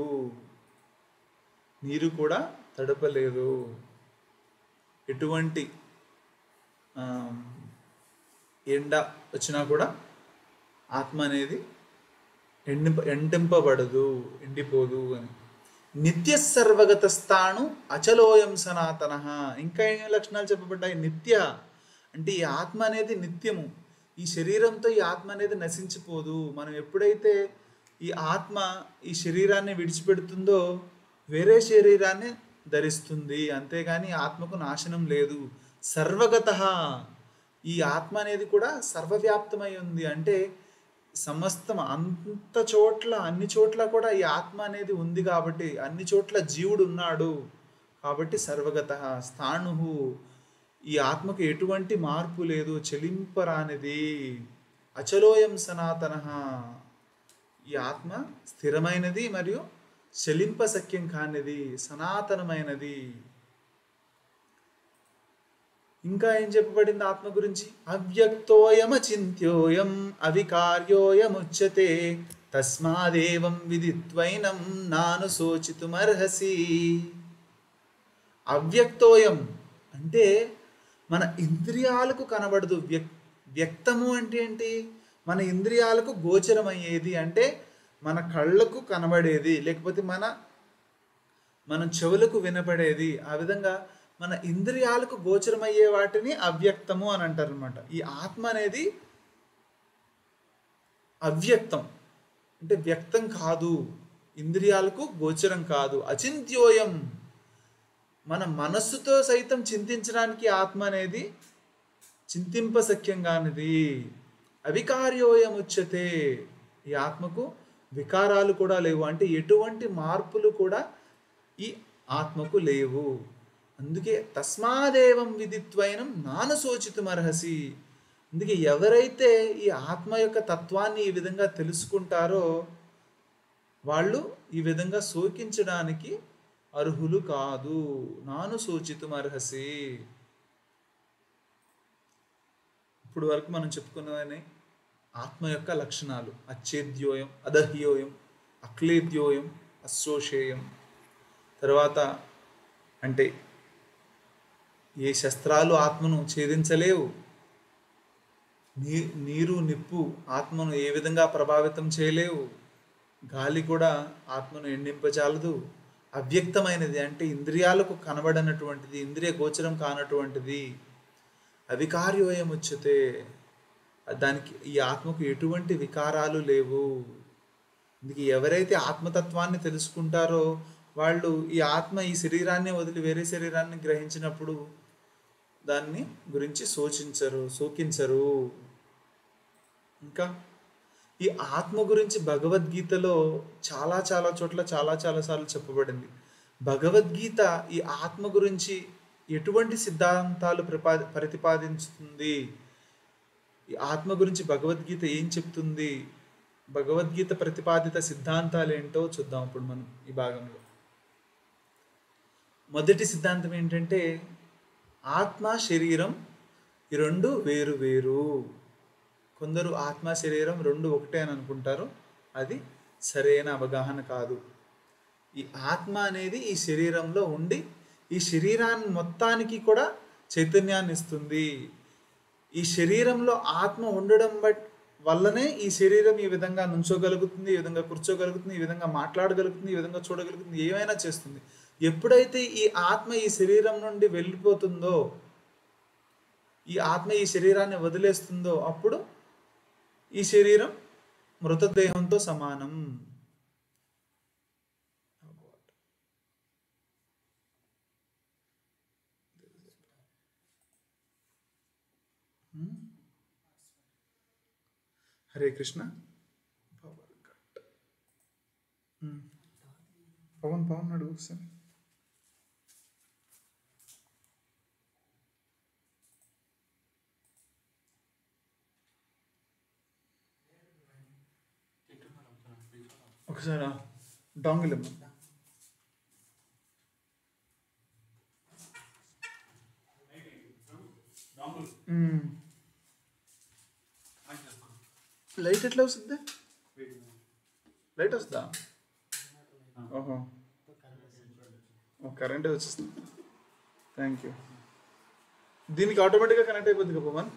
నీరు కూడా తడపలేదు ఎటువంటి ఆ, ఎండ వచ్చినా కూడా ఆత్మ అనేది ఎండింప ఎండింపబడదు ఎండిపోదు అని నిత్య సర్వగత స్థాను అచలోయం సనాతన ఇంకా ఏం లక్షణాలు చెప్పబడ్డాయి నిత్య అంటే ఈ ఆత్మ అనేది నిత్యము ఈ శరీరంతో ఈ ఆత్మ అనేది నశించిపోదు మనం ఎప్పుడైతే ఈ ఆత్మ ఈ శరీరాన్ని విడిచిపెడుతుందో వేరే శరీరాన్ని ధరిస్తుంది అంతేగాని ఆత్మకు నాశనం లేదు సర్వగత ఈ ఆత్మ అనేది కూడా సర్వవ్యాప్తమై ఉంది అంటే సమస్తం అంత చోట్ల అన్ని చోట్ల కూడా ఈ ఆత్మ అనేది ఉంది కాబట్టి అన్ని చోట్ల జీవుడు ఉన్నాడు కాబట్టి సర్వగత స్థాణు ఈ ఆత్మకు ఎటువంటి మార్పు లేదు చెలింపరానిది అచలోయం సనాతన ఈ ఆత్మ స్థిరమైనది మరియు చెలింపశక్యం కానిది సనాతనమైనది ఇంకా ఏం చెప్పబడింది ఆత్మ గురించి అవ్యక్తోయమచింత్యోయం అవికార్యోయముచ్యతే తస్మాదేవం విదిత్వైనం నాను శోచితుమర్హసి అవ్యక్తోయం అంటే మన ఇంద్రియాలకు కనబడదు వ్యక్ వ్యక్తము అంటే ఏంటి మన ఇంద్రియాలకు గోచరమయ్యేది అంటే మన కళ్ళకు కనబడేది లేకపోతే మన మన చెవులకు వినపడేది ఆ విధంగా మన ఇంద్రియాలకు గోచరమయ్యే వాటిని అవ్యక్తము అని అంటారు అనమాట ఈ ఆత్మ అనేది అవ్యక్తం అంటే వ్యక్తం కాదు ఇంద్రియాలకు గోచరం కాదు అచింత్యోయం మన మనస్సుతో సైతం చింతించడానికి ఆత్మ అనేది చింతింపశక్యం కానిది అవికార్యోయం ఉచ్యతే ఈ ఆత్మకు వికారాలు కూడా లేవు అంటే ఎటువంటి మార్పులు కూడా ఈ ఆత్మకు లేవు అందుకే తస్మాదేవం విదిత్వైనం నానశోచితుమర్హసి అందుకే ఎవరైతే ఈ ఆత్మ యొక్క తత్వాన్ని ఈ విధంగా తెలుసుకుంటారో వాళ్ళు ఈ విధంగా శోకించడానికి అర్హులు కాదు నాను సూచితుమర్హసి ఇప్పుడు వరకు మనం చెప్పుకున్నవని ఆత్మ యొక్క లక్షణాలు అచ్ఛేద్యోయం అదహ్యోయం అక్లేద్యోయం అశోషేయం తర్వాత అంటే ఏ శస్త్రాలు ఆత్మను ఛేదించలేవు నీ నీరు నిప్పు ఆత్మను ఏ విధంగా ప్రభావితం చేయలేవు గాలి కూడా ఆత్మను ఎండింపచాలదు అవ్యక్తమైనది అంటే ఇంద్రియాలకు కనబడనటువంటిది ఇంద్రియ గోచరం కానటువంటిది అవికార్యోయం వచ్చతే దానికి ఈ ఆత్మకు ఎటువంటి వికారాలు లేవు అందుకే ఎవరైతే ఆత్మతత్వాన్ని తెలుసుకుంటారో వాళ్ళు ఈ ఆత్మ ఈ శరీరాన్ని వదిలి వేరే శరీరాన్ని గ్రహించినప్పుడు దాన్ని గురించి శోచించరు శోకించరు ఇంకా ఈ ఆత్మ గురించి భగవద్గీతలో చాలా చాలా చోట్ల చాలా చాలా సార్లు చెప్పబడింది భగవద్గీత ఈ ఆత్మ గురించి ఎటువంటి సిద్ధాంతాలు ప్రపా ప్రతిపాదించుతుంది ఈ ఆత్మ గురించి భగవద్గీత ఏం చెప్తుంది భగవద్గీత ప్రతిపాదిత సిద్ధాంతాలు ఏంటో చూద్దాం ఇప్పుడు మనం ఈ భాగంలో మొదటి సిద్ధాంతం ఏంటంటే ఆత్మ శరీరం ఈ రెండు వేరు వేరు కొందరు ఆత్మ శరీరం రెండు ఒకటే అని అనుకుంటారు అది సరైన అవగాహన కాదు ఈ ఆత్మ అనేది ఈ శరీరంలో ఉండి ఈ శరీరాన్ని మొత్తానికి కూడా చైతన్యాన్ని ఇస్తుంది ఈ శరీరంలో ఆత్మ ఉండడం బట్ వల్లనే ఈ శరీరం ఈ విధంగా నుంచోగలుగుతుంది ఈ విధంగా కూర్చోగలుగుతుంది ఈ విధంగా మాట్లాడగలుగుతుంది ఈ విధంగా చూడగలుగుతుంది ఏమైనా చేస్తుంది ఎప్పుడైతే ఈ ఆత్మ ఈ శరీరం నుండి వెళ్ళిపోతుందో ఈ ఆత్మ ఈ శరీరాన్ని వదిలేస్తుందో అప్పుడు ఈ శరీరం మృతదేహంతో సమానం హరే కృష్ణ పవర్ కట్ మ్మ్. పవన్ పవన్ అడుగు ఒకసారి ఒకసారి డాంగిల్ ఇవ్వండి మ్మ్. లైట్ ఎట్లా వస్తుంది లైట్ వస్తుందా ఓహో ఓ కరెంటే వచ్చేస్తుంది థ్యాంక్ యూ దీనికి ఆటోమేటిక్గా కనెక్ట్ అయిపోద్ది కదా పవన్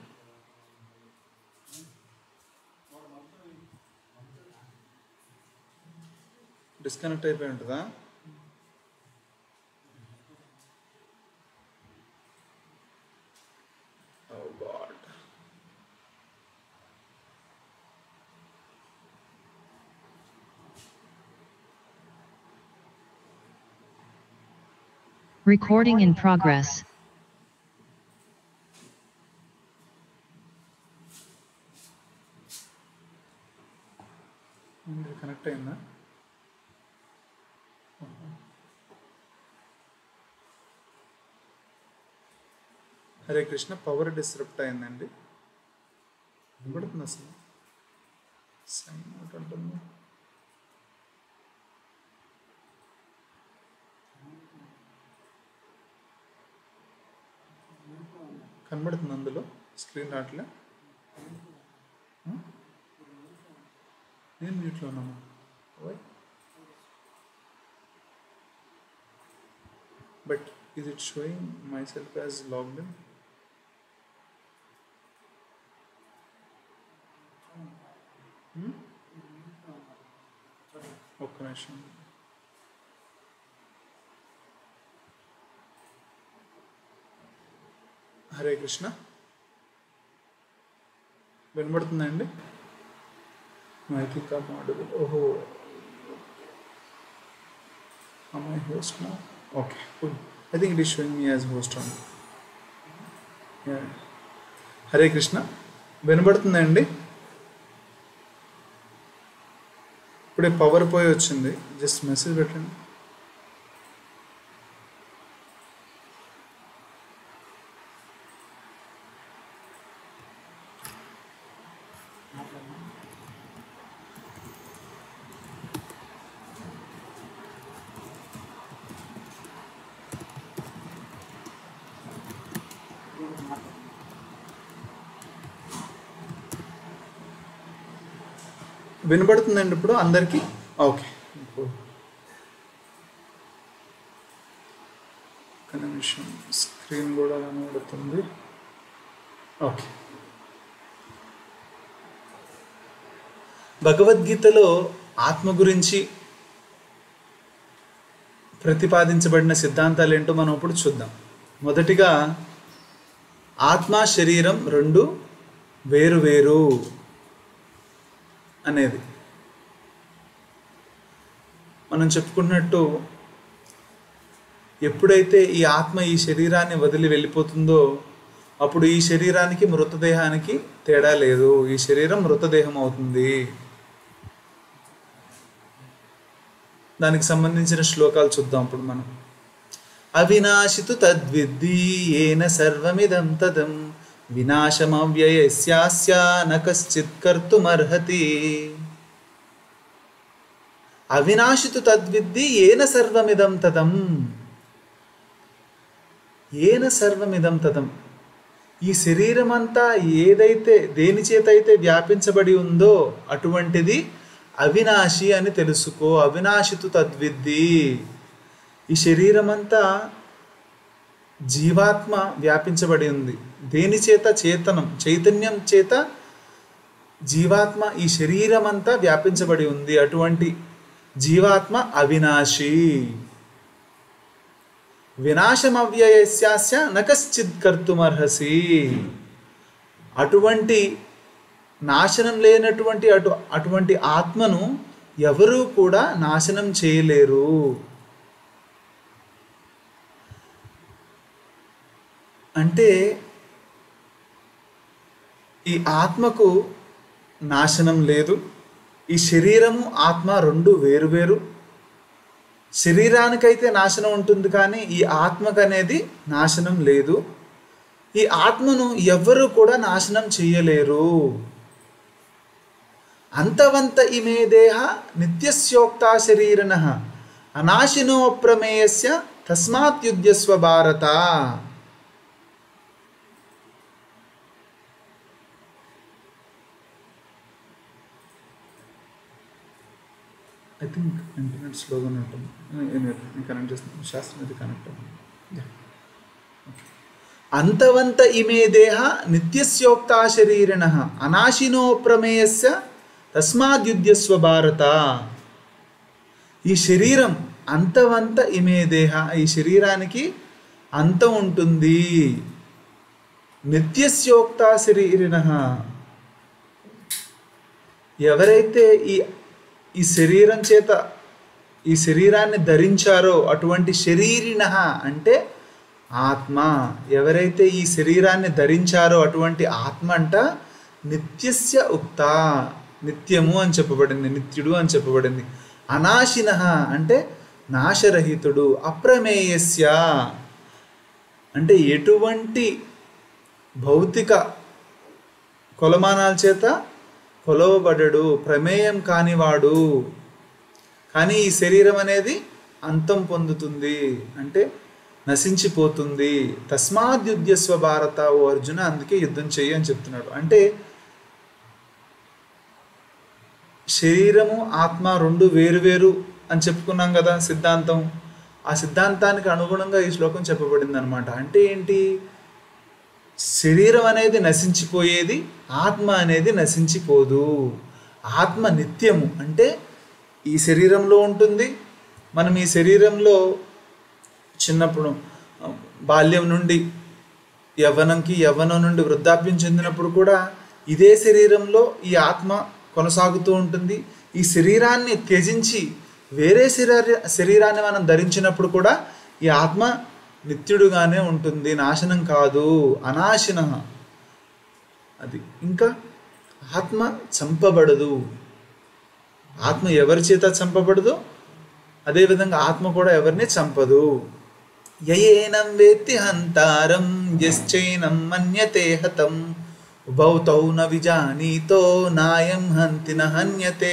డిస్కనెక్ట్ అయిపోయి ఉంటుందా oh God Recording in progress. Connect అయిందా హరే కృష్ణ పవర్ డిస్టర్బ్ అయిందండి వినపడుతుంది అసలు సైన్ అవుట్ అంటుంది కనబడుతుంది అందులో స్క్రీన్ రావట్లే ఆ? నేను మ్యూట్లో ఉన్నాను Why? But is it showing myself as logged in? Hmm? ఒక్క నిమిషం హరే కృష్ణ వినబడుతుందండి మైకిక మోడల్ ఓహో Am I host now? Okay, cool. I think it is showing me as host on. Yeah. Hare Krishna వినబడుతుందండి ఇప్పుడే పవర్ పోయి వచ్చింది జస్ట్ మెసేజ్ పెట్టండి వినబడుతుందండి ఇప్పుడు అందరికీ ఓకే ఒక నిమిషం స్క్రీన్ కూడా కనబడుతుంది ఓకే భగవద్గీతలో ఆత్మ గురించి ప్రతిపాదించబడిన సిద్ధాంతాలు ఏంటో మనం ఇప్పుడు చూద్దాం మొదటిగా ఆత్మ శరీరం రెండు వేరు వేరు అనేది మనం చెప్పుకున్నట్టు ఎప్పుడైతే ఈ ఆత్మ ఈ శరీరాన్ని వదిలి వెళ్ళిపోతుందో అప్పుడు ఈ శరీరానికి మృతదేహానికి తేడా లేదు ఈ శరీరం మృతదేహం అవుతుంది దానికి సంబంధించిన శ్లోకాలు చూద్దాం ఇప్పుడు మనం అవినాశితు తద్విద్ధి ఏన సర్వమిదం తదం వినాశమవ్యయస్యాస్య న కశ్చిత్ కర్తుమర్హతి అవినాశితు తద్విద్ధి ఏన సర్వమిదం తదం ఏన సర్వమిదం తదం ఈ శరీరం అంతా ఏదైతే దేని చేత అయితే వ్యాపించబడి ఉందో అటువంటిది అవినాశి అని తెలుసుకో అవినాశితు తద్విద్ధి ఈ శరీరం అంతా జీవాత్మ వ్యాపించబడి ఉంది దేని చేత చేతనం చైతన్యం చేత జీవాత్మ ఈ శరీరం అంతా వ్యాపించబడి ఉంది అటువంటి జీవాత్మ అవినాశి వినాశమవ్యయస్యాస్య నకశ్చిత్ కర్తుమర్హసి అటువంటి నాశనం లేనటువంటి అటు అటువంటి ఆత్మను ఎవరూ కూడా నాశనం చేయలేరు అంటే ఈ ఆత్మకు నాశనం లేదు ఈ శరీరము ఆత్మ రెండు వేరువేరు శరీరానికైతే నాశనం ఉంటుంది కానీ ఈ ఆత్మకు అనేది నాశనం లేదు ఈ ఆత్మను ఎవ్వరూ కూడా నాశనం చేయలేరు అంతవంత ఇమే దేహ నిత్యస్యోక్తా శరీరణ అనాశినో ప్రమేయస్య తస్మాత్ యుద్ధస్వ భారత ఐ థింక్ ఇంటర్నెట్ స్లోగా ఉన్నట్టుంది నేను కనెక్ట్ చేస్తాను శాస్త్రం ఇది కనెక్ట్ అవ్వండి అంతవంత ఇమే దేహ నిత్యస్యోక్తా శరీరిణ అనాశినో ప్రమేయస్య తస్మాద్యుద్యస్వ భారత ఈ శరీరం అంతవంత ఇమే దేహ ఈ శరీరానికి అంతం ఉంటుంది నిత్యస్యోక్తా శరీరిణ ఎవరైతే ఈ ఈ శరీరం చేత ఈ శరీరాన్ని ధరించారో అటువంటి శరీరిణ అంటే ఆత్మ ఎవరైతే ఈ శరీరాన్ని ధరించారో అటువంటి ఆత్మ అంట నిత్యస్య ఉక్త నిత్యము అని చెప్పబడింది నిత్యుడు అని చెప్పబడింది అనాశిన అంటే నాశరహితుడు అప్రమేయస్య అంటే ఎటువంటి భౌతిక కొలమానాల చేత కొలవబడడు ప్రమేయం కానివాడు కానీ ఈ శరీరం అనేది అంతం పొందుతుంది అంటే నశించిపోతుంది తస్మాద్యుద్యస్వ భారత ఓ అర్జున అందుకే యుద్ధం చెయ్యి అని చెప్తున్నాడు అంటే శరీరము ఆత్మ రెండు వేరువేరు అని చెప్పుకున్నాం కదా సిద్ధాంతం ఆ సిద్ధాంతానికి అనుగుణంగా ఈ శ్లోకం చెప్పబడింది అనమాట అంటే ఏంటి శరీరం అనేది నశించిపోయేది ఆత్మ అనేది నశించిపోదు ఆత్మ నిత్యము అంటే ఈ శరీరంలో ఉంటుంది మనం ఈ శరీరంలో చిన్నప్పుడు ఆ, బాల్యం నుండి యవ్వనంకి యవ్వనం నుండి వృద్ధాప్యం చెందినప్పుడు కూడా ఇదే శరీరంలో ఈ ఆత్మ కొనసాగుతూ ఉంటుంది ఈ శరీరాన్ని త్యజించి వేరే శరీర శరీరాన్ని మనం ధరించినప్పుడు కూడా ఈ ఆత్మ నిత్యుడుగానే ఉంటుంది నాశనం కాదు అనాశిన అది ఇంకా ఆత్మ చంపబడదు ఆత్మ ఎవరి చేత చంపబడదు అదేవిధంగా ఆత్మ కూడా ఎవరిని చంపదు యయేనం వేత్తి హంతారం యశ్చైనం మన్యతే హతం ఉభౌ తౌ న విజానీతో నాయం హంతి న హన్యతే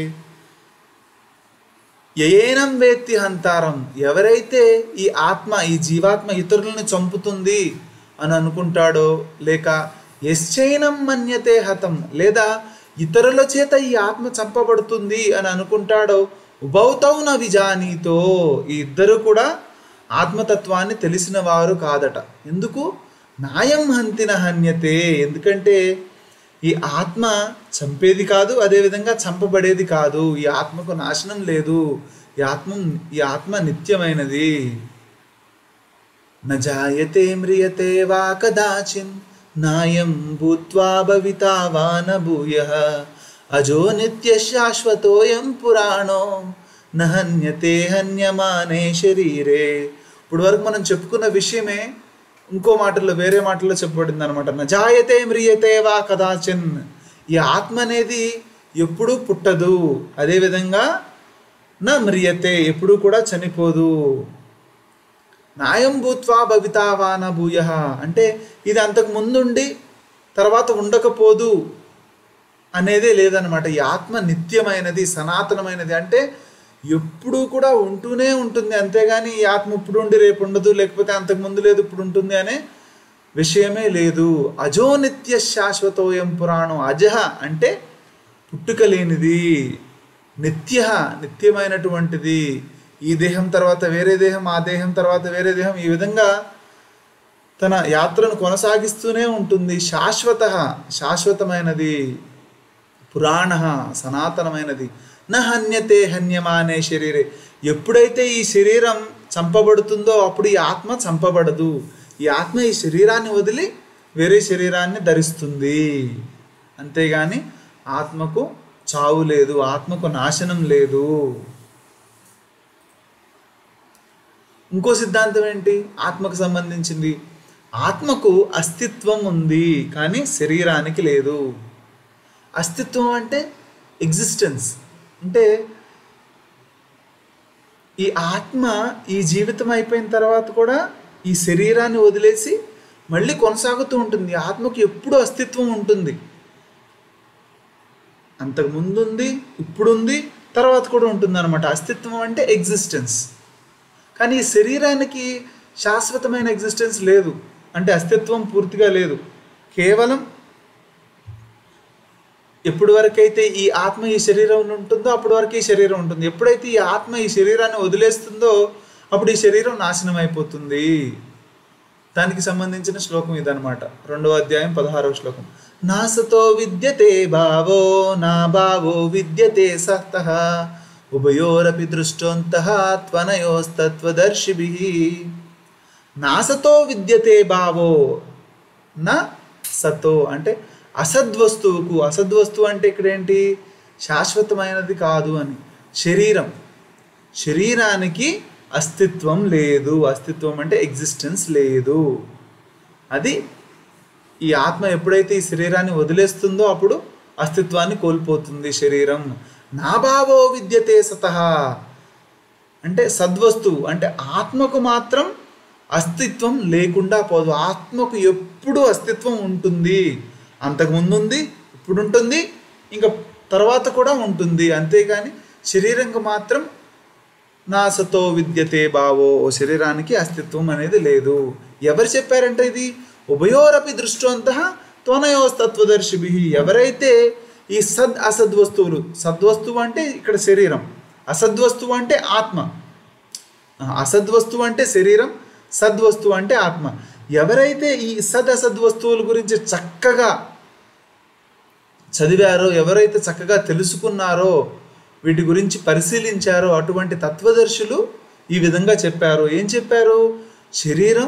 యయేనం వేత్తి హంతారం ఎవరైతే ఈ ఆత్మ ఈ జీవాత్మ ఇతరులను చంపుతుంది అని అనుకుంటాడో లేక యశ్చైనం మన్యతే హతం లేదా ఇతరుల చేత ఈ ఆత్మ చంపబడుతుంది అని అనుకుంటాడో ఉభౌతౌ న విజానీతో ఈ ఇద్దరు కూడా ఆత్మతత్వాన్ని తెలిసిన వారు కాదట ఎందుకు నాయం హంతిన హన్యతే ఎందుకంటే ఈ ఆత్మ చంపేది కాదు అదేవిధంగా చంపబడేది కాదు ఈ ఆత్మకు నాశనం లేదు ఈ ఆత్మ ఈ ఆత్మ నిత్యమైనది న జాయతే మ్రియతే వా కదాచిన్ నాయం భూత్వా భవితా వా న భూయః అజో నిత్య శాశ్వతోయం పురాణో న హన్యతే హన్యమానే శరీరే ఇప్పుడు వరకు మనం చెప్పుకున్న విషయమే ఇంకో మాటల్లో వేరే మాటల్లో చెప్పబడింది అనమాట నజాయతే మ్రియతే వా కదాచిన్ ఈ ఆత్మ అనేది ఎప్పుడూ పుట్టదు అదేవిధంగా నా మ్రియతే ఎప్పుడూ కూడా చనిపోదు నాయం భూత్వా భవితావా నా భూయ అంటే ఇది అంతకు ముందుండి తర్వాత ఉండకపోదు అనేదే లేదనమాట ఈ ఆత్మ నిత్యమైనది సనాతనమైనది అంటే ఎప్పుడూ కూడా ఉంటూనే ఉంటుంది అంతేగాని ఈ ఆత్మ ఇప్పుడు ఉండి రేపు ఉండదు లేకపోతే అంతకు ముందు లేదు ఇప్పుడు ఉంటుంది అనే విషయమే లేదు అజో నిత్య శాశ్వతోయం పురాణం అజహ అంటే పుట్టుక లేనిది నిత్య నిత్యమైనటువంటిది ఈ దేహం తర్వాత వేరే దేహం ఆ దేహం తర్వాత వేరే దేహం ఈ విధంగా తన యాత్రను కొనసాగిస్తూనే ఉంటుంది శాశ్వత శాశ్వతమైనది పురాణ సనాతనమైనది న హన్యతే హన్యమానే శరీరే ఎప్పుడైతే ఈ శరీరం చంపబడుతుందో అప్పుడు ఈ ఆత్మ చంపబడదు ఈ ఆత్మ ఈ శరీరాన్ని వదిలి వేరే శరీరాన్ని ధరిస్తుంది అంతేగాని ఆత్మకు చావు లేదు ఆత్మకు నాశనం లేదు ఇంకో సిద్ధాంతం ఏంటి ఆత్మకు సంబంధించింది ఆత్మకు అస్తిత్వం ఉంది కానీ శరీరానికి లేదు అస్తిత్వం అంటే ఎగ్జిస్టెన్స్ అంటే ఈ ఆత్మ ఈ జీవితం అయిపోయిన తర్వాత కూడా ఈ శరీరాన్ని వదిలేసి మళ్ళీ కొనసాగుతూ ఉంటుంది ఆత్మకు ఎప్పుడూ అస్తిత్వం ఉంటుంది అంతకు ముందు ఉంది ఇప్పుడు ఉంది తర్వాత కూడా ఉంటుంది అనమాట అస్తిత్వం అంటే ఎగ్జిస్టెన్స్ కానీ ఈ శరీరానికి శాశ్వతమైన ఎగ్జిస్టెన్స్ లేదు అంటే అస్తిత్వం పూర్తిగా లేదు కేవలం ఎప్పటి వరకైతే ఈ ఆత్మ ఈ శరీరం ఉంటుందో అప్పటి వరకు ఈ శరీరం ఉంటుంది ఎప్పుడైతే ఈ ఆత్మ ఈ శరీరాన్ని వదిలేస్తుందో అప్పుడు ఈ శరీరం నాశనం అయిపోతుంది దానికి సంబంధించిన శ్లోకం ఇదనమాట రెండవ అధ్యాయం పదహారవ శ్లోకం నాసతో విద్యతే భావో నా భావో విద్యతే సహత ఉభయోరపి దృష్టోంత త్వనయోస్తత్వదర్శిభి నాసతో విద్యతే భావో నా సతో అంటే అసద్వస్తువుకు అసద్వస్తువు అంటే ఇక్కడ ఏంటి శాశ్వతమైనది కాదు అని శరీరం శరీరానికి అస్తిత్వం లేదు అస్తిత్వం అంటే ఎగ్జిస్టెన్స్ లేదు అది ఈ ఆత్మ ఎప్పుడైతే ఈ శరీరాన్ని వదిలేస్తుందో అప్పుడు అస్తిత్వాన్ని కోల్పోతుంది శరీరం నా భావో విద్యతే సతహ అంటే సద్వస్తువు అంటే ఆత్మకు మాత్రం అస్తిత్వం లేకుండా పోదు ఆత్మకు ఎప్పుడు అస్తిత్వం ఉంటుంది అంతకు ముందు ఉంది ఇప్పుడు ఉంటుంది ఇంకా తర్వాత కూడా ఉంటుంది అంతేగాని శరీరంకి మాత్రం నాసతో విద్యతే భావో శరీరానికి అస్తిత్వం అనేది లేదు ఎవరు చెప్పారంటే ఇది ఉభయోరపి దృష్టవంత త్వనయోస్తత్వదర్శిభి ఎవరైతే ఈ సద్ అసద్ వస్తువులు సద్వస్తువు అంటే ఇక్కడ శరీరం అసద్వస్తువు అంటే ఆత్మ అసద్వస్తువు అంటే శరీరం సద్వస్తువు అంటే ఆత్మ ఎవరైతే ఈ సద్ అసద్ వస్తువుల గురించి చక్కగా చదివారో ఎవరైతే చక్కగా తెలుసుకున్నారో వీటి గురించి పరిశీలించారో అటువంటి తత్వదర్శులు ఈ విధంగా చెప్పారు ఏం చెప్పారు శరీరం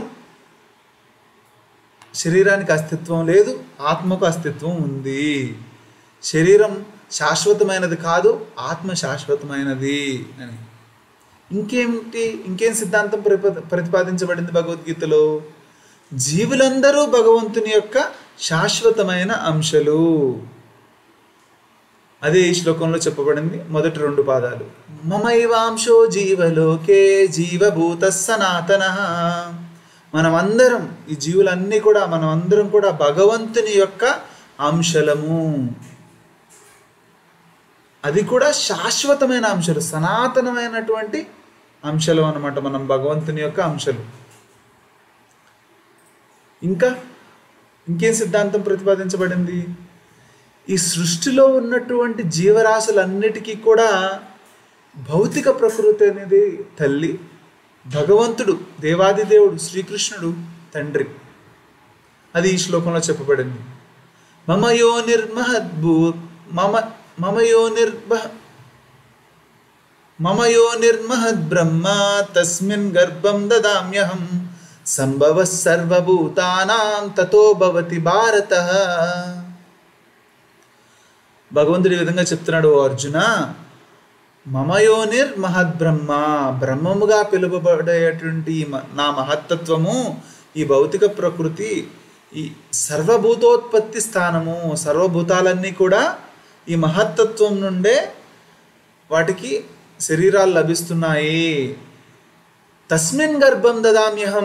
శరీరానికి అస్తిత్వం లేదు ఆత్మకు అస్తిత్వం ఉంది శరీరం శాశ్వతమైనది కాదు ఆత్మ శాశ్వతమైనది అని ఇంకేమిటి ఇంకేం సిద్ధాంతం ప్రతిప- ప్రతిపాదించబడింది భగవద్గీతలో జీవులందరూ భగవంతుని యొక్క శాశ్వతమైన అంశలు అదే ఈ శ్లోకంలో చెప్పబడింది మొదటి రెండు పాదాలు మమైవాంశో జీవలోకే జీవభూత సనాతన మనమందరం ఈ జీవులన్నీ కూడా మనమందరం కూడా భగవంతుని యొక్క అంశలము అది కూడా శాశ్వతమైన అంశాలు సనాతనమైనటువంటి అంశాలు అన్నమాట మనం భగవంతుని యొక్క అంశాలు ఇంకా ఇంకేం సిద్ధాంతం ప్రతిపాదించబడింది ఈ సృష్టిలో ఉన్నటువంటి జీవరాశులన్నిటికీ కూడా భౌతిక ప్రకృతి అనేది తల్లి భగవంతుడు దేవాది దేవుడు శ్రీకృష్ణుడు తండ్రి అది ఈ శ్లోకంలో చెప్పబడింది మమ యో నిర్మహద్భూ మమ మమ యో నిర్భ మమ యో నిర్మహద్ బ్రహ్మ తస్మిన్ గర్భం దదామ్యహం సంభవ సర్వభూతానాం తతో భవతి భారత భగవంతుడు ఈ విధంగా చెప్తున్నాడు "ఓ అర్జున మమయోనిర్ మహద్బ్రహ్మ బ్రహ్మముగా పిలువబడేటువంటి ఈ మ- నా మహత్తత్వము ఈ భౌతిక ప్రకృతి ఈ సర్వభూతోత్పత్తి స్థానము సర్వభూతాలన్నీ కూడా ఈ మహత్తత్వం నుండే వాటికి శరీరాలు లభిస్తున్నాయి తస్మిన్ గర్భం దదామ్యహం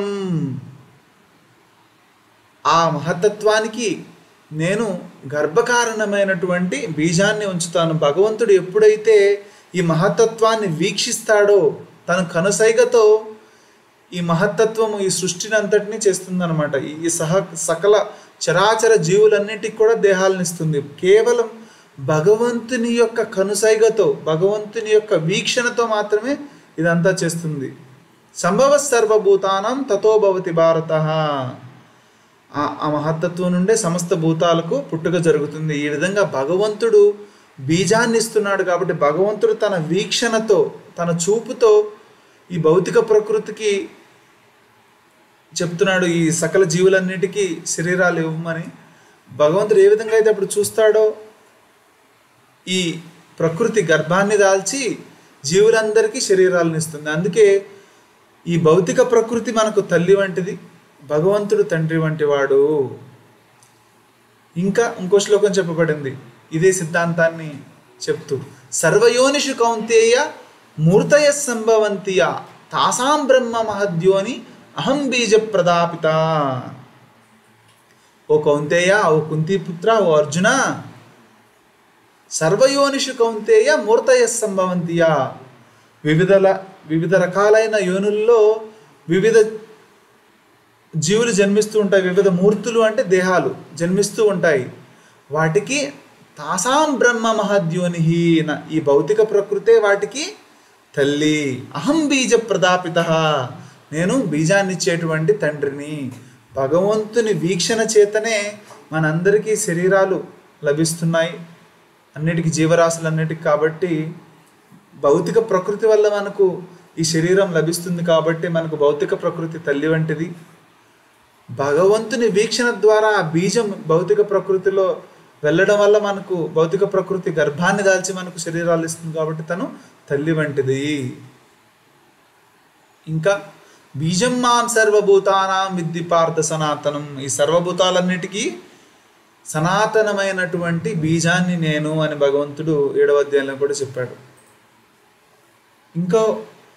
ఆ మహత్తత్వానికి నేను గర్భకారణమైనటువంటి బీజాన్ని ఉంచుతాను భగవంతుడు ఎప్పుడైతే ఈ మహత్తత్వాన్ని వీక్షిస్తాడో తన కనుసైగతో ఈ మహత్తత్వము ఈ సృష్టిని అంతటినీ చేస్తుందన్నమాట ఈ ఈ సహ సకల చరాచర జీవులన్నిటికి కూడా దేహాలను ఇస్తుంది కేవలం భగవంతుని యొక్క కనుసైగతో భగవంతుని యొక్క వీక్షణతో మాత్రమే ఇదంతా చేస్తుంది సంభవ సర్వభూతానం తతో భవతి భారత ఆ ఆ మహత్తత్వం నుండే సమస్త భూతాలకు పుట్టుక జరుగుతుంది ఈ విధంగా భగవంతుడు బీజాన్ని ఇస్తున్నాడు కాబట్టి భగవంతుడు తన వీక్షణతో తన చూపుతో ఈ భౌతిక ప్రకృతికి చెప్తున్నాడు ఈ సకల జీవులన్నిటికీ శరీరాలు ఇవ్వమని భగవంతుడు ఏ విధంగా అయితే అప్పుడు చూస్తాడో ఈ ప్రకృతి గర్భాన్ని దాల్చి జీవులందరికీ శరీరాలను ఇస్తుంది అందుకే ఈ భౌతిక ప్రకృతి మనకు తల్లి వంటిది భగవంతుడు తండ్రి వంటి వాడు ఇంకా ఇంకో శ్లోకం చెప్పబడింది ఇదే సిద్ధాంతాన్ని చెప్తూ సర్వయోనిషు కౌంతేయ మూర్తయ సంభవంతియ తాసాం బ్రహ్మ మహద్యోని అహం బీజ ప్రదాపిత ఓ కౌంతేయ ఓ కుంతిపుత్ర ఓ అర్జున సర్వయోనిషు కౌంతేయ మూర్తయ సంభవంతియా వివిధ వివిధ రకాలైన యోనుల్లో వివిధ జీవులు జన్మిస్తూ ఉంటాయి వివిధ మూర్తులు అంటే దేహాలు జన్మిస్తూ ఉంటాయి వాటికి తాసాం బ్రహ్మ మహద్యోని ఈ భౌతిక ప్రకృతే వాటికి తల్లి అహం బీజ ప్రదాపిత నేను బీజాన్ని ఇచ్చేటువంటి తండ్రిని భగవంతుని వీక్షణ చేతనే మనందరికీ శరీరాలు లభిస్తున్నాయి అన్నిటికీ జీవరాశులన్నిటికీ కాబట్టి భౌతిక ప్రకృతి వల్ల మనకు ఈ శరీరం లభిస్తుంది కాబట్టి మనకు భౌతిక ప్రకృతి తల్లి వంటిది భగవంతుని వీక్షణ ద్వారా ఆ బీజం భౌతిక ప్రకృతిలో వెళ్ళడం వల్ల మనకు భౌతిక ప్రకృతి గర్భాన్ని దాల్చి మనకు శరీరాలు ఇస్తుంది కాబట్టి తను తల్లి వంటిది ఇంకా బీజం మాం సర్వభూతానాం విద్ది పార్థ సనాతనం ఈ సర్వభూతాలన్నిటికీ సనాతనమైనటువంటి బీజాన్ని నేను అని భగవంతుడు ఏడవ అధ్యాయంలో కూడా చెప్పాడు ఇంకా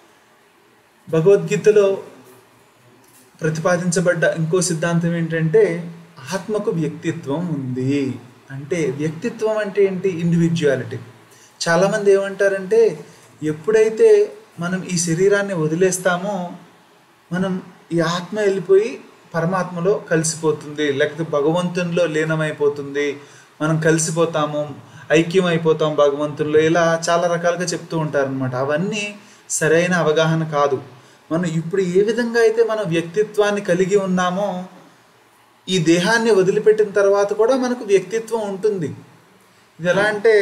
భగవద్గీతలో ప్రతిపాదించబడ్డ ఇంకో సిద్ధాంతం ఏంటంటే ఆత్మకు వ్యక్తిత్వం ఉంది అంటే వ్యక్తిత్వం అంటే ఏంటి ఇండివిజువాలిటీ చాలామంది ఏమంటారంటే ఎప్పుడైతే మనం ఈ శరీరాన్ని వదిలేస్తామో మనం ఈ ఆత్మ వెళ్ళిపోయి పరమాత్మలో కలిసిపోతుంది లేకపోతే భగవంతునిలో లీనమైపోతుంది మనం కలిసిపోతాము ఐక్యం అయిపోతాం భగవంతునిలో ఇలా చాలా రకాలుగా చెప్తూ ఉంటారనమాట అవన్నీ సరైన అవగాహన కాదు మనం ఇప్పుడు ఏ విధంగా అయితే మనం వ్యక్తిత్వాన్ని కలిగి ఉన్నామో ఈ దేహాన్ని వదిలిపెట్టిన తర్వాత కూడా మనకు వ్యక్తిత్వం ఉంటుంది ఇది ఎలా అంటే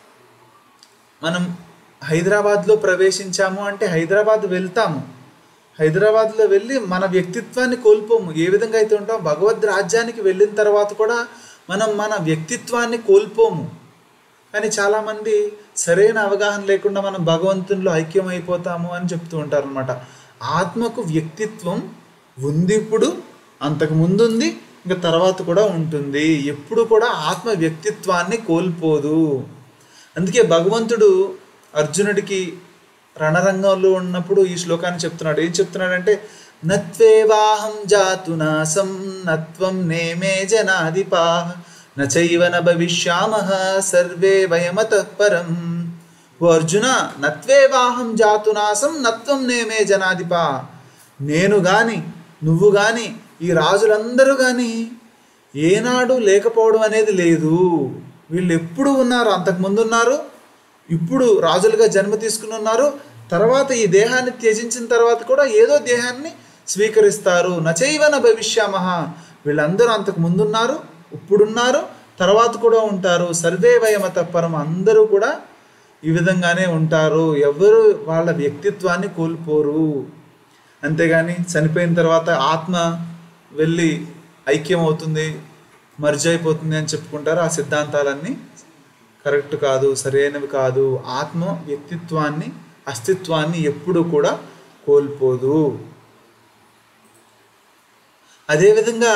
మనం హైదరాబాద్లో ప్రవేశించాము అంటే హైదరాబాద్ వెళ్తాము హైదరాబాద్లో వెళ్ళి మన వ్యక్తిత్వాన్ని కోల్పోము ఏ విధంగా అయితే ఉంటాం భగవద్ రాజ్యానికి వెళ్ళిన తర్వాత కూడా మనం మన వ్యక్తిత్వాన్ని కోల్పోము కానీ చాలామంది సరైన అవగాహన లేకుండా మనం భగవంతునిలో ఐక్యం అయిపోతాము అని చెప్తూ ఉంటారు అనమాట ఆత్మకు వ్యక్తిత్వం ఉంది ఇప్పుడు అంతకు ముందు ఉంది ఇంకా తర్వాత కూడా ఉంటుంది ఎప్పుడు కూడా ఆత్మ వ్యక్తిత్వాన్ని కోల్పోదు అందుకే భగవంతుడు అర్జునుడికి రణరంగంలో ఉన్నప్పుడు ఈ శ్లోకాన్ని చెప్తున్నాడు ఏం చెప్తున్నాడంటే నత్వేవాహం జాతునాసం నత్వం నేమే జనాధిపా నచైవ న భవిష్యామః సర్వే వయమత పరం ఓ అర్జున నత్వేవాహం జాతునాసం నత్వం నేమే జనాధిపా నేను గాని నువ్వు గాని ఈ రాజులందరూ కానీ ఏనాడు లేకపోవడం అనేది లేదు వీళ్ళు ఎప్పుడు ఉన్నారు అంతకుముందు ఉన్నారు ఇప్పుడు రాజులుగా జన్మ తీసుకుని ఉన్నారు తర్వాత ఈ దేహాన్ని త్యజించిన తర్వాత కూడా ఏదో దేహాన్ని స్వీకరిస్తారు నచైవన భవిష్యామహ వీళ్ళందరూ అంతకు ముందున్నారు ఇప్పుడున్నారు తర్వాత కూడా ఉంటారు సర్వే వయమత పరం అందరూ కూడా ఈ విధంగానే ఉంటారు ఎవరు వాళ్ళ వ్యక్తిత్వాన్ని కోల్పోరు అంతేగాని చనిపోయిన తర్వాత ఆత్మ వెళ్ళి ఐక్యం అవుతుంది మర్జ్ అయిపోతుంది అని చెప్పుకుంటారు ఆ సిద్ధాంతాలన్నీ కరెక్ట్ కాదు సరైనవి కాదు ఆత్మ వ్యక్తిత్వాన్ని అస్తిత్వాన్ని ఎప్పుడు కూడా కోల్పోదు అదేవిధంగా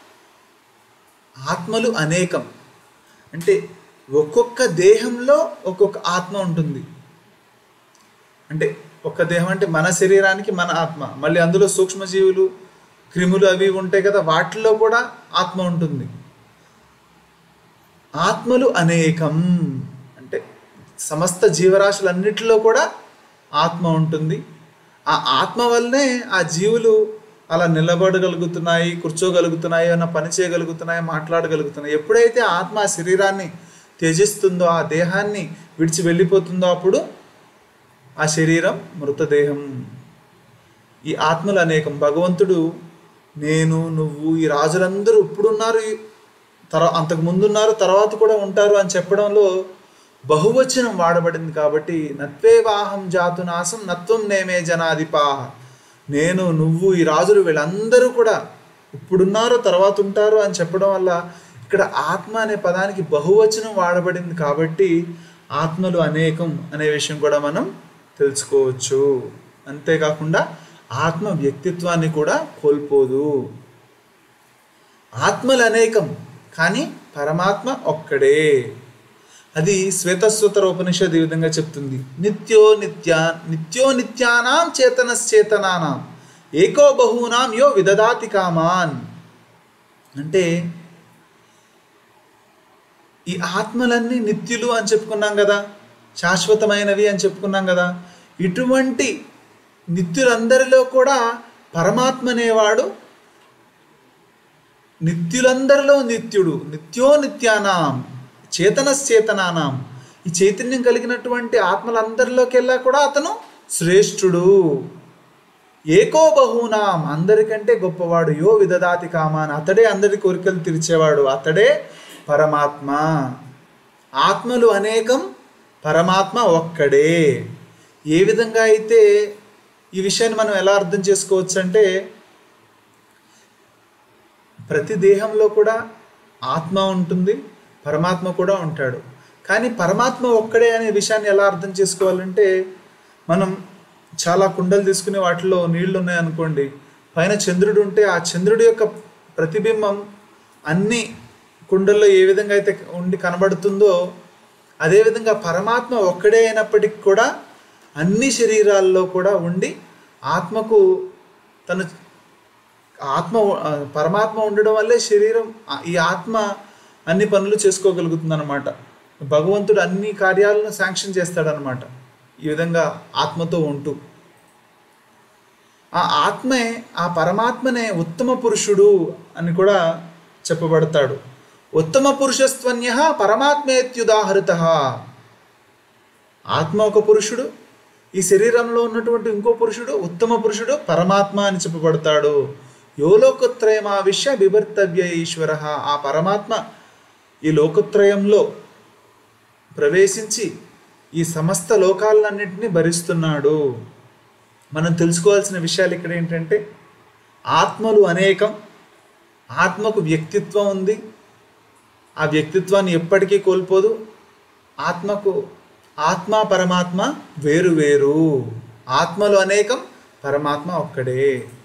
ఆత్మలు అనేకం అంటే ఒక్కొక్క దేహంలో ఒక్కొక్క ఆత్మ ఉంటుంది అంటే ఒక్క దేహం అంటే మన శరీరానికి మన ఆత్మ మళ్ళీ అందులో సూక్ష్మజీవులు క్రిములు అవి ఉంటాయి కదా వాటిల్లో కూడా ఆత్మ ఉంటుంది ఆత్మలు అనేకం అంటే సమస్త జీవరాశులన్నిటిలో కూడా ఆత్మ ఉంటుంది ఆ ఆత్మ వల్లనే ఆ జీవులు అలా నిలబడగలుగుతున్నాయి కూర్చోగలుగుతున్నాయి అన్న పని చేయగలుగుతున్నాయి మాట్లాడగలుగుతున్నాయి ఎప్పుడైతే ఆత్మ ఆ శరీరాన్ని త్యజిస్తుందో ఆ దేహాన్ని విడిచి వెళ్ళిపోతుందో అప్పుడు ఆ శరీరం మృతదేహం ఈ ఆత్మలు అనేకం భగవంతుడు నేను నువ్వు ఈ రాజులందరూ ఇప్పుడున్నారు ఈ తర అంతకు ముందున్నారు తర్వాత కూడా ఉంటారు అని చెప్పడంలో బహువచనం వాడబడింది కాబట్టి నత్వేవాహం జాతునాసం నత్వం నేమే జనాధిపాహ నేను నువ్వు ఈ రాజులు వీళ్ళందరూ కూడా ఇప్పుడున్నారు తర్వాత ఉంటారు అని చెప్పడం వల్ల ఇక్కడ ఆత్మ అనే పదానికి బహువచనం వాడబడింది కాబట్టి ఆత్మలు అనేకం అనే విషయం కూడా మనం తెలుసుకోవచ్చు అంతేకాకుండా ఆత్మ వ్యక్తిత్వాన్ని కూడా కోల్పోదు ఆత్మలు అనేకం కానీ పరమాత్మ ఒక్కడే అది శ్వేతస్వతర ఉపనిషత్ ఈ విధంగా చెప్తుంది నిత్యో నిత్యా నిత్యో నిత్యానాం చేతనశ్చేతనానాం ఏకో బహూనాం యో విదదాతి కామాన్ అంటే ఈ ఆత్మలన్నీ నిత్యులు అని చెప్పుకున్నాం కదా శాశ్వతమైనవి అని చెప్పుకున్నాం కదా ఇటువంటి నిత్యులందరిలో కూడా పరమాత్మ అనేవాడు నిత్యులందరిలో నిత్యుడు నిత్యో నిత్యానాం చేతనశ్చేతనానాం ఈ చైతన్యం కలిగినటువంటి ఆత్మలందరిలోకెల్లా కూడా అతను శ్రేష్ఠుడు ఏకో బహూనాం అందరికంటే గొప్పవాడు యో విదదాతి కామాన్ అతడే అందరి కోరికలు తీర్చేవాడు అతడే పరమాత్మ ఆత్మలు అనేకం పరమాత్మ ఒక్కడే ఏ విధంగా అయితే ఈ విషయాన్ని మనం ఎలా అర్థం చేసుకోవచ్చు అంటే ప్రతి దేహంలో కూడా ఆత్మ ఉంటుంది పరమాత్మ కూడా ఉంటాడు కానీ పరమాత్మ ఒక్కడే అనే విషయాన్ని ఎలా అర్థం చేసుకోవాలంటే మనం చాలా కుండలు తీసుకునే వాటిలో నీళ్లు ఉన్నాయనుకోండి పైన చంద్రుడు ఉంటే ఆ చంద్రుడి యొక్క ప్రతిబింబం అన్ని కుండల్లో ఏ విధంగా అయితే ఉండి కనబడుతుందో అదేవిధంగా పరమాత్మ ఒక్కడే అయినప్పటికీ కూడా అన్ని శరీరాల్లో కూడా ఉండి ఆత్మకు తను ఆత్మ ఆ, పరమాత్మ ఉండడం వల్లే శరీరం ఆ, ఈ ఆత్మ అన్ని పనులు చేసుకోగలుగుతుంది అనమాట భగవంతుడు అన్ని కార్యాలను శాంక్షన్ చేస్తాడనమాట ఈ విధంగా ఆత్మతో ఉంటూ ఆ ఆత్మే ఆ పరమాత్మనే ఉత్తమ పురుషుడు అని కూడా చెప్పబడతాడు ఉత్తమ పురుషస్త్వన్య పరమాత్మేత్యుదాహృత ఆత్మ ఒక పురుషుడు ఈ శరీరంలో ఉన్నటువంటి ఇంకో పురుషుడు ఉత్తమ పురుషుడు పరమాత్మ అని చెప్పబడతాడు యోలోకత్రయమావిష్య బిభర్తవ్య ఈశ్వర ఆ పరమాత్మ ఈ లోకత్రయంలో ప్రవేశించి ఈ సమస్త లోకాలన్నింటినీ భరిస్తున్నాడు మనం తెలుసుకోవాల్సిన విషయాలు ఇక్కడ ఏంటంటే ఆత్మలు అనేకం ఆత్మకు వ్యక్తిత్వం ఉంది ఆ వ్యక్తిత్వాన్ని ఎప్పటికీ కోల్పోదు ఆత్మకు ఆత్మ పరమాత్మ వేరు వేరు ఆత్మలు అనేకం పరమాత్మ ఒక్కడే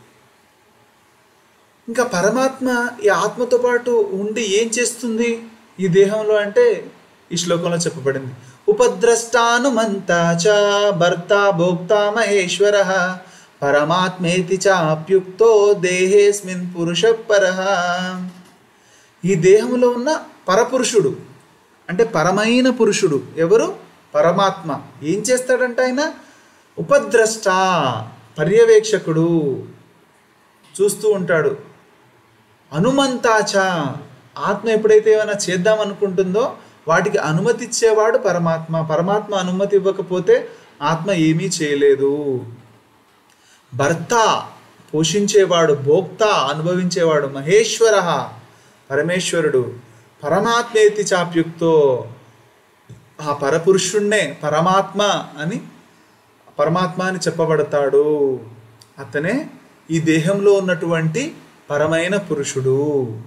ఇంకా పరమాత్మ ఈ ఆత్మతో పాటు ఉండి ఏం చేస్తుంది ఈ దేహంలో అంటే ఈ శ్లోకంలో చెప్పబడింది ఉపద్రష్టానుమంతా చ భర్త భోక్త మహేశ్వర పరమాత్మేతి చాప్యుక్తో దేహేస్మిన్ పురుష పరః ఈ దేహంలో ఉన్న పరపురుషుడు అంటే పరమైన పురుషుడు ఎవరు పరమాత్మ ఏం చేస్తాడంట ఆయన ఉపద్రష్ట పర్యవేక్షకుడు చూస్తూ ఉంటాడు హనుమంతాచ ఆత్మ ఎప్పుడైతే ఏమైనా చేద్దాం అనుకుంటుందో వాటికి అనుమతి ఇచ్చేవాడు పరమాత్మ పరమాత్మ అనుమతి ఇవ్వకపోతే ఆత్మ ఏమీ చేయలేదు భర్త పోషించేవాడు భోక్త అనుభవించేవాడు మహేశ్వర పరమేశ్వరుడు పరమాత్మేతి చాప్యుక్తో ఆ పరపురుషుణ్ణే పరమాత్మ అని పరమాత్మ అని చెప్పబడతాడు అతనే ఈ దేహంలో ఉన్నటువంటి పరమైన పురుషుడు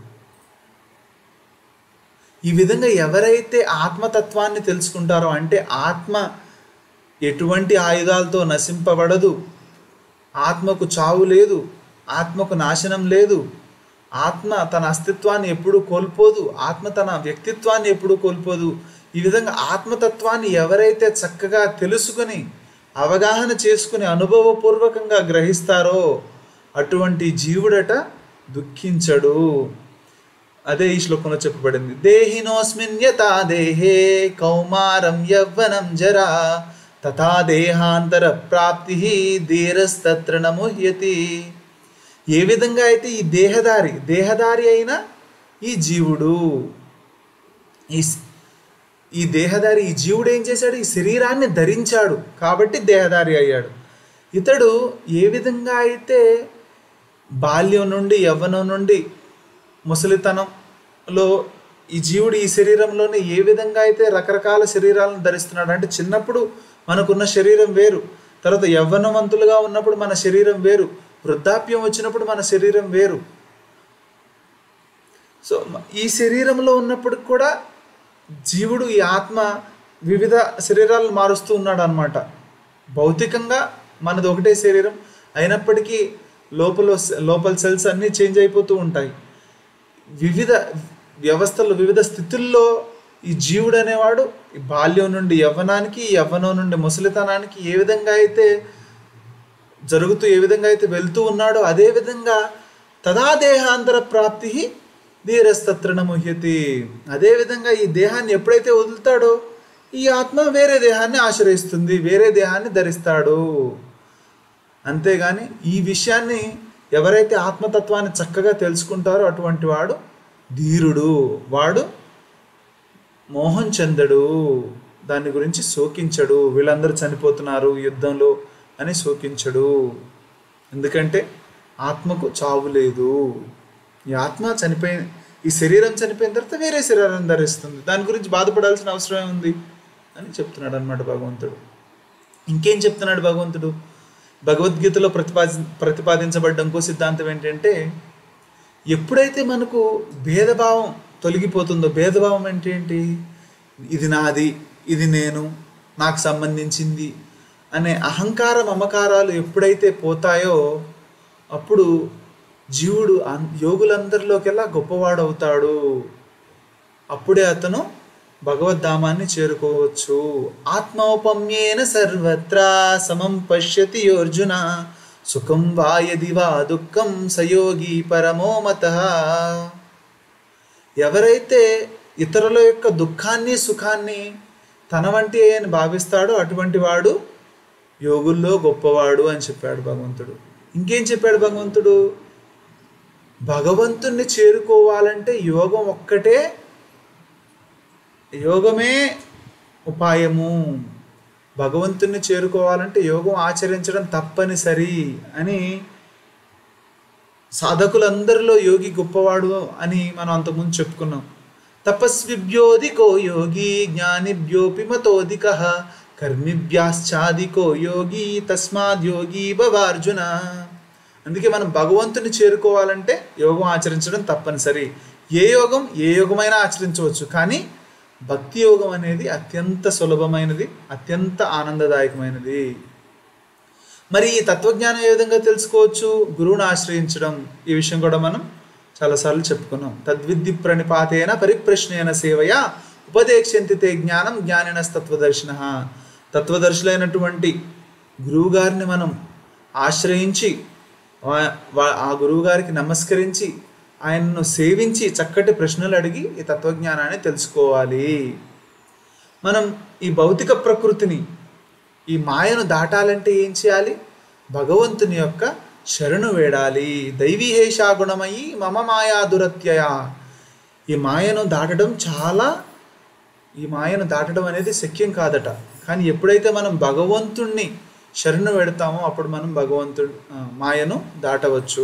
ఈ విధంగా ఎవరైతే ఆత్మతత్వాన్ని తెలుసుకుంటారో అంటే ఆత్మ ఎటువంటి ఆయుధాలతో నశింపబడదు ఆత్మకు చావు లేదు ఆత్మకు నాశనం లేదు ఆత్మ తన అస్తిత్వాన్ని ఎప్పుడూ కోల్పోదు ఆత్మ తన వ్యక్తిత్వాన్ని ఎప్పుడూ కోల్పోదు ఈ విధంగా ఆత్మతత్వాన్ని ఎవరైతే చక్కగా తెలుసుకొని అవగాహన చేసుకుని అనుభవపూర్వకంగా గ్రహిస్తారో అటువంటి జీవుడట దుఃఖించడు అదే ఈ శ్లోకంలో చెప్పబడింది దేహినోస్మిన్ యథా దేహే కౌమారం యవ్వనం జరా తథా దేహాంతర ప్రాప్తి ధీరస్తత్ర నముహ్యతి ఏ విధంగా అయితే ఈ దేహదారి దేహదారి అయిన ఈ జీవుడు ఈ స్- ఈ దేహదారి ఈ జీవుడు ఏం చేశాడు ఈ శరీరాన్ని ధరించాడు కాబట్టి దేహదారి అయ్యాడు ఇతడు ఏ విధంగా అయితే బాల్యం నుండి యవ్వనం నుండి ముసలితనంలో ఈ జీవుడు ఈ శరీరంలోనే ఏ విధంగా అయితే రకరకాల శరీరాలను ధరిస్తున్నాడు అంటే చిన్నప్పుడు మనకున్న శరీరం వేరు తర్వాత యవ్వనవంతులుగా ఉన్నప్పుడు మన శరీరం వేరు వృద్ధాప్యం వచ్చినప్పుడు మన శరీరం వేరు సో మ- ఈ శరీరంలో ఉన్నప్పుడు కూడా జీవుడు ఈ ఆత్మ వివిధ శరీరాలను మారుస్తూ ఉన్నాడు అనమాట భౌతికంగా మనది ఒకటే శరీరం అయినప్పటికీ లోపల లోపల సెల్స్ అన్నీ చేంజ్ అయిపోతూ ఉంటాయి వివిధ వ్యవస్థలు వివిధ స్థితుల్లో ఈ జీవుడు అనేవాడు ఈ బాల్యం నుండి యవ్వనానికి ఈ యవ్వనం నుండి ముసలితనానికి ఏ విధంగా అయితే జరుగుతూ ఏ విధంగా అయితే వెళ్తూ ఉన్నాడో అదే విధంగా తదా దేహాంతర ప్రాప్తి ధీరస్తత్రణ ముహ్యతి అదే విధంగా ఈ దేహాన్ని ఎప్పుడైతే వదులుతాడో ఈ ఆత్మ వేరే దేహాన్ని ఆశ్రయిస్తుంది వేరే దేహాన్ని ధరిస్తాడు అంతేగాని ఈ విషయాన్ని ఎవరైతే ఆత్మతత్వాన్ని చక్కగా తెలుసుకుంటారో అటువంటి వాడు ధీరుడు వాడు మోహం చెందడు దాని గురించి శోకించడు వీళ్ళందరూ చనిపోతున్నారు యుద్ధంలో అని శోకించడు ఎందుకంటే ఆత్మకు చావు లేదు ఈ ఆత్మ చనిపోయి ఈ శరీరం చనిపోయిన తర్వాత వేరే శరీరం ధరిస్తుంది దాని గురించి బాధపడాల్సిన అవసరం ఉంది అని చెప్తున్నాడు అనమాట భగవంతుడు ఇంకేం చెప్తున్నాడు భగవంతుడు భగవద్గీతలో ప్రతిపాది ప్రతిపాదించబడ్డ ఇంకో సిద్ధాంతం ఏంటంటే ఎప్పుడైతే మనకు భేదభావం తొలగిపోతుందో భేదభావం అంటే ఏంటి ఇది నాది ఇది నేను నాకు సంబంధించింది అనే అహంకార మమకారాలు ఎప్పుడైతే పోతాయో అప్పుడు జీవుడు అన్- యోగులందరిలోకెల్లా గొప్పవాడవుతాడు అప్పుడే అతను భగవద్ధామాన్ని చేరుకోవచ్చు ఆత్మౌపమ్యేన సర్వత్రా సమం పశ్యతి అర్జున సుఖం వా యది వా దుఃఖం సయోగి పరమో మత ఎవరైతే ఇతరుల యొక్క దుఃఖాన్ని సుఖాన్ని తన వంటి అని భావిస్తాడో అటువంటి వాడు యోగుల్లో గొప్పవాడు అని చెప్పాడు భగవంతుడు ఇంకేం చెప్పాడు భగవంతుడు భగవంతుణ్ణి చేరుకోవాలంటే యోగం ఒక్కటే యోగమే ఉపాయము భగవంతుణ్ణి చేరుకోవాలంటే యోగం ఆచరించడం తప్పనిసరి అని సాధకులందరిలో యోగి గొప్పవాడు అని మనం అంతకుముందు చెప్పుకున్నాం తపస్విభ్యోధికో యోగి జ్ఞానిభ్యోపి మతోధిక కర్మిభ్యాశ్చాదికో యోగి తస్మాద్ యోగి భవార్జున అందుకే మనం భగవంతుని చేరుకోవాలంటే యోగం ఆచరించడం తప్పనిసరి ఏ యోగం ఏ యోగమైనా ఆచరించవచ్చు కానీ భక్తి యోగం అనేది అత్యంత సులభమైనది అత్యంత ఆనందదాయకమైనది మరి ఈ తత్వజ్ఞానం ఏ విధంగా తెలుసుకోవచ్చు గురువుని ఆశ్రయించడం ఈ విషయం కూడా మనం చాలాసార్లు చెప్పుకున్నాం తద్విద్ది ప్రణిపాతేన పరిప్రశ్నేన సేవయ ఉపదేక్షంతి తే జ్ఞానం జ్ఞానినస్తత్వదర్శిన తత్వదర్శులైనటువంటి గురువుగారిని మనం ఆశ్రయించి వా- వా- ఆ గురువుగారికి నమస్కరించి ఆయనను సేవించి చక్కటి ప్రశ్నలు అడిగి ఈ తత్వజ్ఞానాన్ని తెలుసుకోవాలి మనం ఈ భౌతిక ప్రకృతిని ఈ మాయను దాటాలంటే ఏం చేయాలి భగవంతుని యొక్క శరణు వేడాలి దైవీహేషా గుణమయి మమ మాయా దురత్యయ ఈ మాయను దాటడం చాలా ఈ మాయను దాటడం అనేది శక్యం కాదట కానీ ఎప్పుడైతే మనం భగవంతుణ్ణి శరణు పెడతామో అప్పుడు మనం భగవంతుడు ఆ, మాయను దాటవచ్చు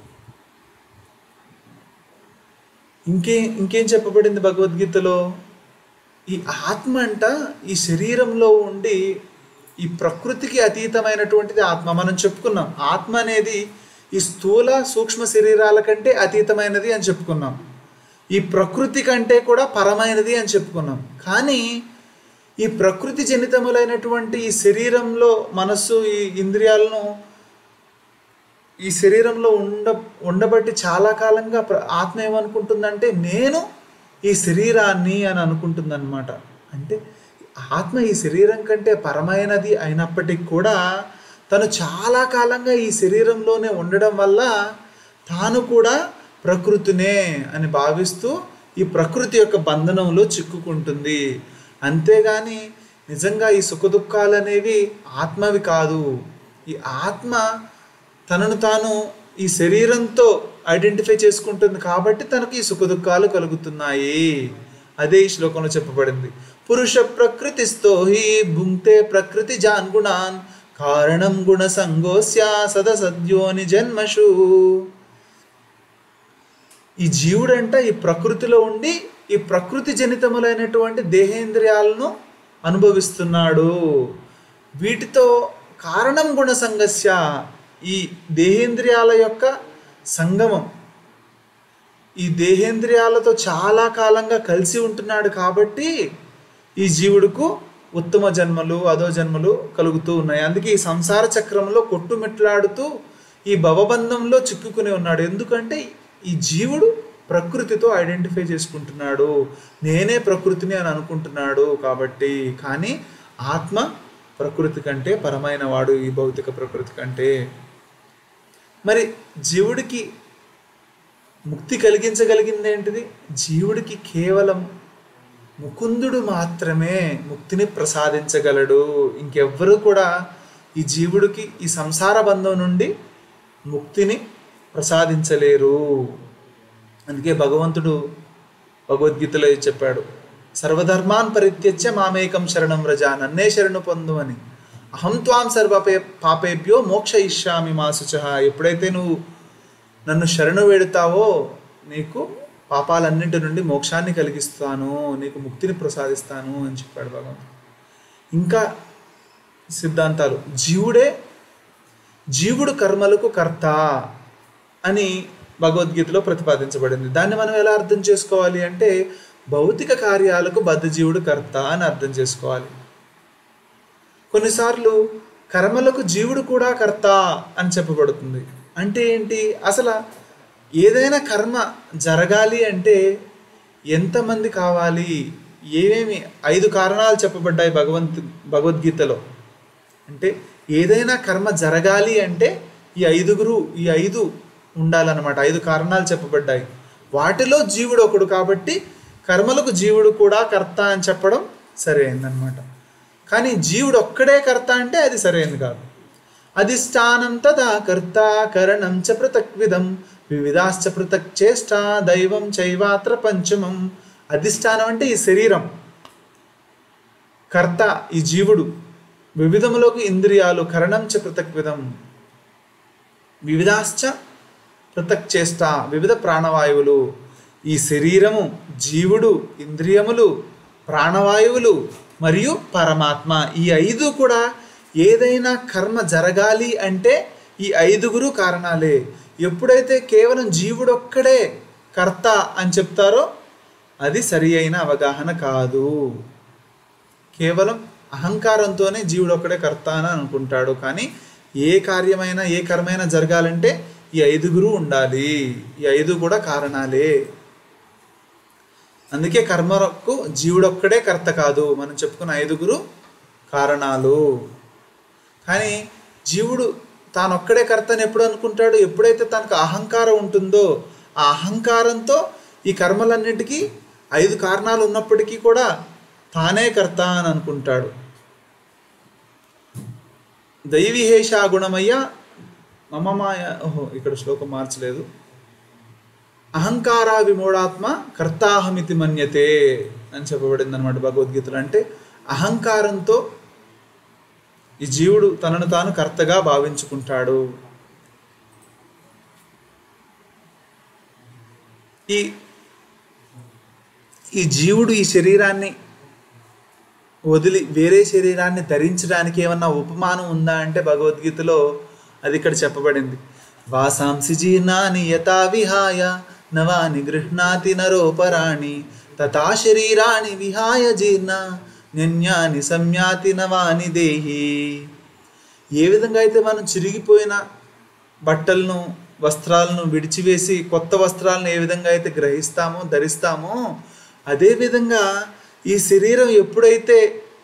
ఇంకే ఇంకేం చెప్పబడింది భగవద్గీతలో ఈ ఆత్మ అంట ఈ శరీరంలో ఉండి ఈ ప్రకృతికి అతీతమైనటువంటిది ఆత్మ మనం చెప్పుకున్నాం ఆత్మ అనేది ఈ స్థూల సూక్ష్మ శరీరాల కంటే అతీతమైనది అని చెప్పుకున్నాం ఈ ప్రకృతి కంటే కూడా పరమైనది అని చెప్పుకున్నాం కానీ ఈ ప్రకృతి జనితములైనటువంటి ఈ శరీరంలో మనస్సు ఈ ఇంద్రియాలను ఈ శరీరంలో ఉండ ఉండబట్టి చాలా కాలంగా ప్ర- ఆత్మ ఏమనుకుంటుందంటే నేను ఈ శరీరాన్ని అని అనుకుంటుందన్నమాట అంటే ఆత్మ ఈ శరీరం కంటే పరమైనది అయినప్పటికీ కూడా తను చాలా కాలంగా ఈ శరీరంలోనే ఉండడం వల్ల తాను కూడా ప్రకృతినే అని భావిస్తూ ఈ ప్రకృతి యొక్క బంధనంలో చిక్కుకుంటుంది అంతేగాని నిజంగా ఈ సుఖదుఖాలు అనేవి ఆత్మవి కాదు ఈ ఆత్మ తనను తాను ఈ శరీరంతో ఐడెంటిఫై చేసుకుంటుంది కాబట్టి తనకు ఈ సుఖదుఖాలు కలుగుతున్నాయి అదే ఈ శ్లోకంలో చెప్పబడింది పురుష ప్రకృతిస్తో హి భుంక్తే ప్రకృతి జాన్ గుణాన్ కారణం గుణ సంగోస్య సదసద్యోని జన్మషు ఈ జీవుడంట ఈ ప్రకృతిలో ఉండి ఈ ప్రకృతి జనితములైనటువంటి దేహేంద్రియాలను అనుభవిస్తున్నాడు వీటితో కారణం గుణ సంగస్య ఈ దేహేంద్రియాల యొక్క సంగమం ఈ దేహేంద్రియాలతో చాలా కాలంగా కలిసి ఉంటున్నాడు కాబట్టి ఈ జీవుడుకు ఉత్తమ జన్మలు అధో జన్మలు కలుగుతూ ఉన్నాయి అందుకే ఈ సంసార చక్రంలో కొట్టుమిట్లాడుతూ ఈ భవబంధంలో చిక్కుకుని ఉన్నాడు ఎందుకంటే ఈ జీవుడు ప్రకృతితో ఐడెంటిఫై చేసుకుంటున్నాడు నేనే ప్రకృతిని అని అనుకుంటున్నాడు కాబట్టి కానీ ఆత్మ ప్రకృతి కంటే పరమైన వాడు ఈ భౌతిక ప్రకృతి కంటే మరి జీవుడికి ముక్తి కలిగించగలిగింది ఏంటిది జీవుడికి కేవలం ముకుందుడు మాత్రమే ముక్తిని ప్రసాదించగలడు ఇంకెవ్వరూ కూడా ఈ జీవుడికి ఈ సంసార బంధం నుండి ముక్తిని ప్రసాదించలేరు అందుకే భగవంతుడు భగవద్గీతలో ఇది చెప్పాడు సర్వధర్మాన్ పరిత్యజ్య మామేకం శరణం వ్రజ నన్నే శరణు పొందు అని అహం త్వాం సర్వపే పాపేభ్యో మోక్ష ఇష్యామి మా శుచ ఎప్పుడైతే నువ్వు నన్ను శరణు వేడుతావో నీకు పాపాలన్నింటి నుండి మోక్షాన్ని కలిగిస్తాను నీకు ముక్తిని ప్రసాదిస్తాను అని చెప్పాడు భగవంతుడు ఇంకా సిద్ధాంతాలు జీవుడే జీవుడు కర్మలకు కర్త అని భగవద్గీతలో ప్రతిపాదించబడింది దాన్ని మనం ఎలా అర్థం చేసుకోవాలి అంటే భౌతిక కార్యాలకు బద్ధజీవుడు కర్త అని అర్థం చేసుకోవాలి కొన్నిసార్లు కర్మలకు జీవుడు కూడా కర్త అని చెప్పబడుతుంది అంటే ఏంటి అసలు ఏదైనా కర్మ జరగాలి అంటే ఎంతమంది కావాలి ఏమేమి ఐదు కారణాలు చెప్పబడ్డాయి భగవంతు భగవద్గీతలో అంటే ఏదైనా కర్మ జరగాలి అంటే ఈ ఐదుగురు ఈ ఐదు ఉండాలన్నమాట ఐదు కారణాలు చెప్పబడ్డాయి వాటిలో జీవుడు ఒకడు కాబట్టి కర్మలకు జీవుడు కూడా కర్త అని చెప్పడం సరైందనమాట కానీ జీవుడు ఒక్కడే కర్త అంటే అది సరైనది కాదు అధిష్టానం తదా కర్త కరణం చ పృథక్విధం వివిధాశ్చ పృథక్ చేష్ట దైవం చైవాత్ర పంచమం అధిష్టానం అంటే ఈ శరీరం కర్త ఈ జీవుడు వివిధములకు ఇంద్రియాలు కరణం చ పృథక్ విధం వివిధాశ్చ పృథక్ చేష్ట వివిధ ప్రాణవాయువులు ఈ శరీరము జీవుడు ఇంద్రియములు ప్రాణవాయువులు మరియు పరమాత్మ ఈ ఐదు కూడా ఏదైనా కర్మ జరగాలి అంటే ఈ ఐదుగురు కారణాలే ఎప్పుడైతే కేవలం జీవుడొక్కడే కర్త అని చెప్తారో అది సరి అయిన అవగాహన కాదు కేవలం అహంకారంతోనే జీవుడు ఒక్కడే కర్త అని అనుకుంటాడు కానీ ఏ కార్యమైనా ఏ కర్మైనా జరగాలంటే ఈ ఐదుగురు ఉండాలి ఈ ఐదు కూడా కారణాలే అందుకే కర్మకు జీవుడొక్కడే కర్త కాదు మనం చెప్పుకున్న ఐదుగురు కారణాలు కానీ జీవుడు తానొక్కడే కర్తని ఎప్పుడు అనుకుంటాడు ఎప్పుడైతే తనకు అహంకారం ఉంటుందో ఆ అహంకారంతో ఈ కర్మలన్నిటికీ ఐదు కారణాలు ఉన్నప్పటికీ కూడా తానే కర్త అని అనుకుంటాడు దైవీహేష గుణమయ్య మమమాయ ఓహో ఇక్కడ శ్లోకం మార్చలేదు అహంకార విమూఢాత్మ కర్తాహమితి మన్యతే అని చెప్పబడింది అనమాట భగవద్గీతలో అంటే అహంకారంతో ఈ జీవుడు తనను తాను కర్తగా భావించుకుంటాడు ఈ ఈ జీవుడు ఈ శరీరాన్ని వదిలి వేరే శరీరాన్ని ధరించడానికి ఏమన్నా ఉపమానం ఉందా అంటే భగవద్గీతలో అది ఇక్కడ చెప్పబడింది వాసాంసి జీర్ణాని యథా విహాయ నవాని గృహ్ణాతి నరోపరాణి తథా శరీరాన్ని విహాయ జీర్ణ నిన్యాని సంయాతి నవాని దేహి ఏ విధంగా అయితే మనం చిరిగిపోయిన బట్టలను వస్త్రాలను విడిచివేసి కొత్త వస్త్రాలను ఏ విధంగా అయితే గ్రహిస్తామో ధరిస్తామో అదేవిధంగా ఈ శరీరం ఎప్పుడైతే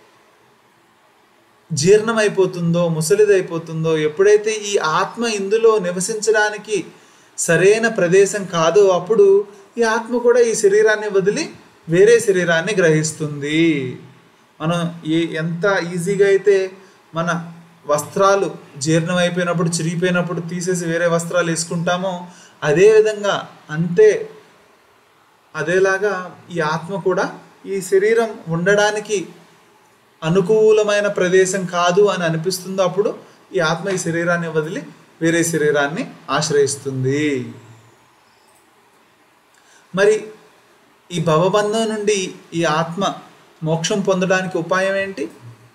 జీర్ణమైపోతుందో ముసలిదైపోతుందో ఎప్పుడైతే ఈ ఆత్మ ఇందులో నివసించడానికి సరైన ప్రదేశం కాదో అప్పుడు ఈ ఆత్మ కూడా ఈ శరీరాన్ని వదిలి వేరే శరీరాన్ని గ్రహిస్తుంది మనం ఏ ఎంత ఈజీగా అయితే మన వస్త్రాలు జీర్ణమైపోయినప్పుడు చిరిగిపోయినప్పుడు తీసేసి వేరే వస్త్రాలు వేసుకుంటామో అదేవిధంగా అంతే అదేలాగా ఈ ఆత్మ కూడా ఈ శరీరం ఉండడానికి అనుకూలమైన ప్రదేశం కాదు అని అనిపిస్తుందో అప్పుడు ఈ ఆత్మ ఈ శరీరాన్ని వదిలి వేరే శరీరాన్ని ఆశ్రయిస్తుంది మరి ఈ భవబంధం నుండి ఈ ఆత్మ మోక్షం పొందడానికి ఉపాయం ఏంటి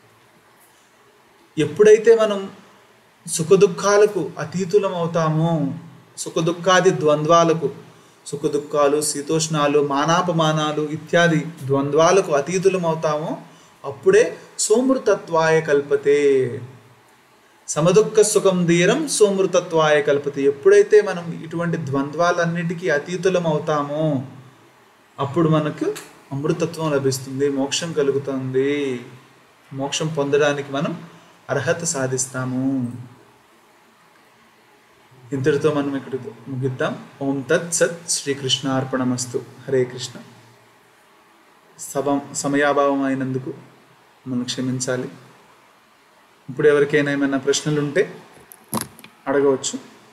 ఎప్పుడైతే మనం సుఖదుఖాలకు అతీతులం అవుతామో సుఖదుఖాది ద్వంద్వాలకు సుఖదుఖాలు శీతోష్ణాలు మానాపమానాలు ఇత్యాది ద్వంద్వాలకు అతీతులం అవుతామో అప్పుడే సోమృతత్వాయ కల్పతే సమదుఃఖ సుఖం ధీరం సోమృతత్వాయ కల్పతే ఎప్పుడైతే మనం ఇటువంటి ద్వంద్వాలన్నిటికీ అతీతులం అవుతామో అప్పుడు మనకు అమృతత్వం లభిస్తుంది మోక్షం కలుగుతుంది మోక్షం పొందడానికి మనం అర్హత సాధిస్తాము ఇంతటితో మనం ఇక్కడ ముగిద్దాం ఓం తత్ సత్ శ్రీకృష్ణ అర్పణమస్తు హరే కృష్ణ సభ సమయాభావం అయినందుకు మనం క్షమించాలి ఇప్పుడు ఎవరికైనా ఏమైనా ప్రశ్నలు ఉంటే అడగవచ్చు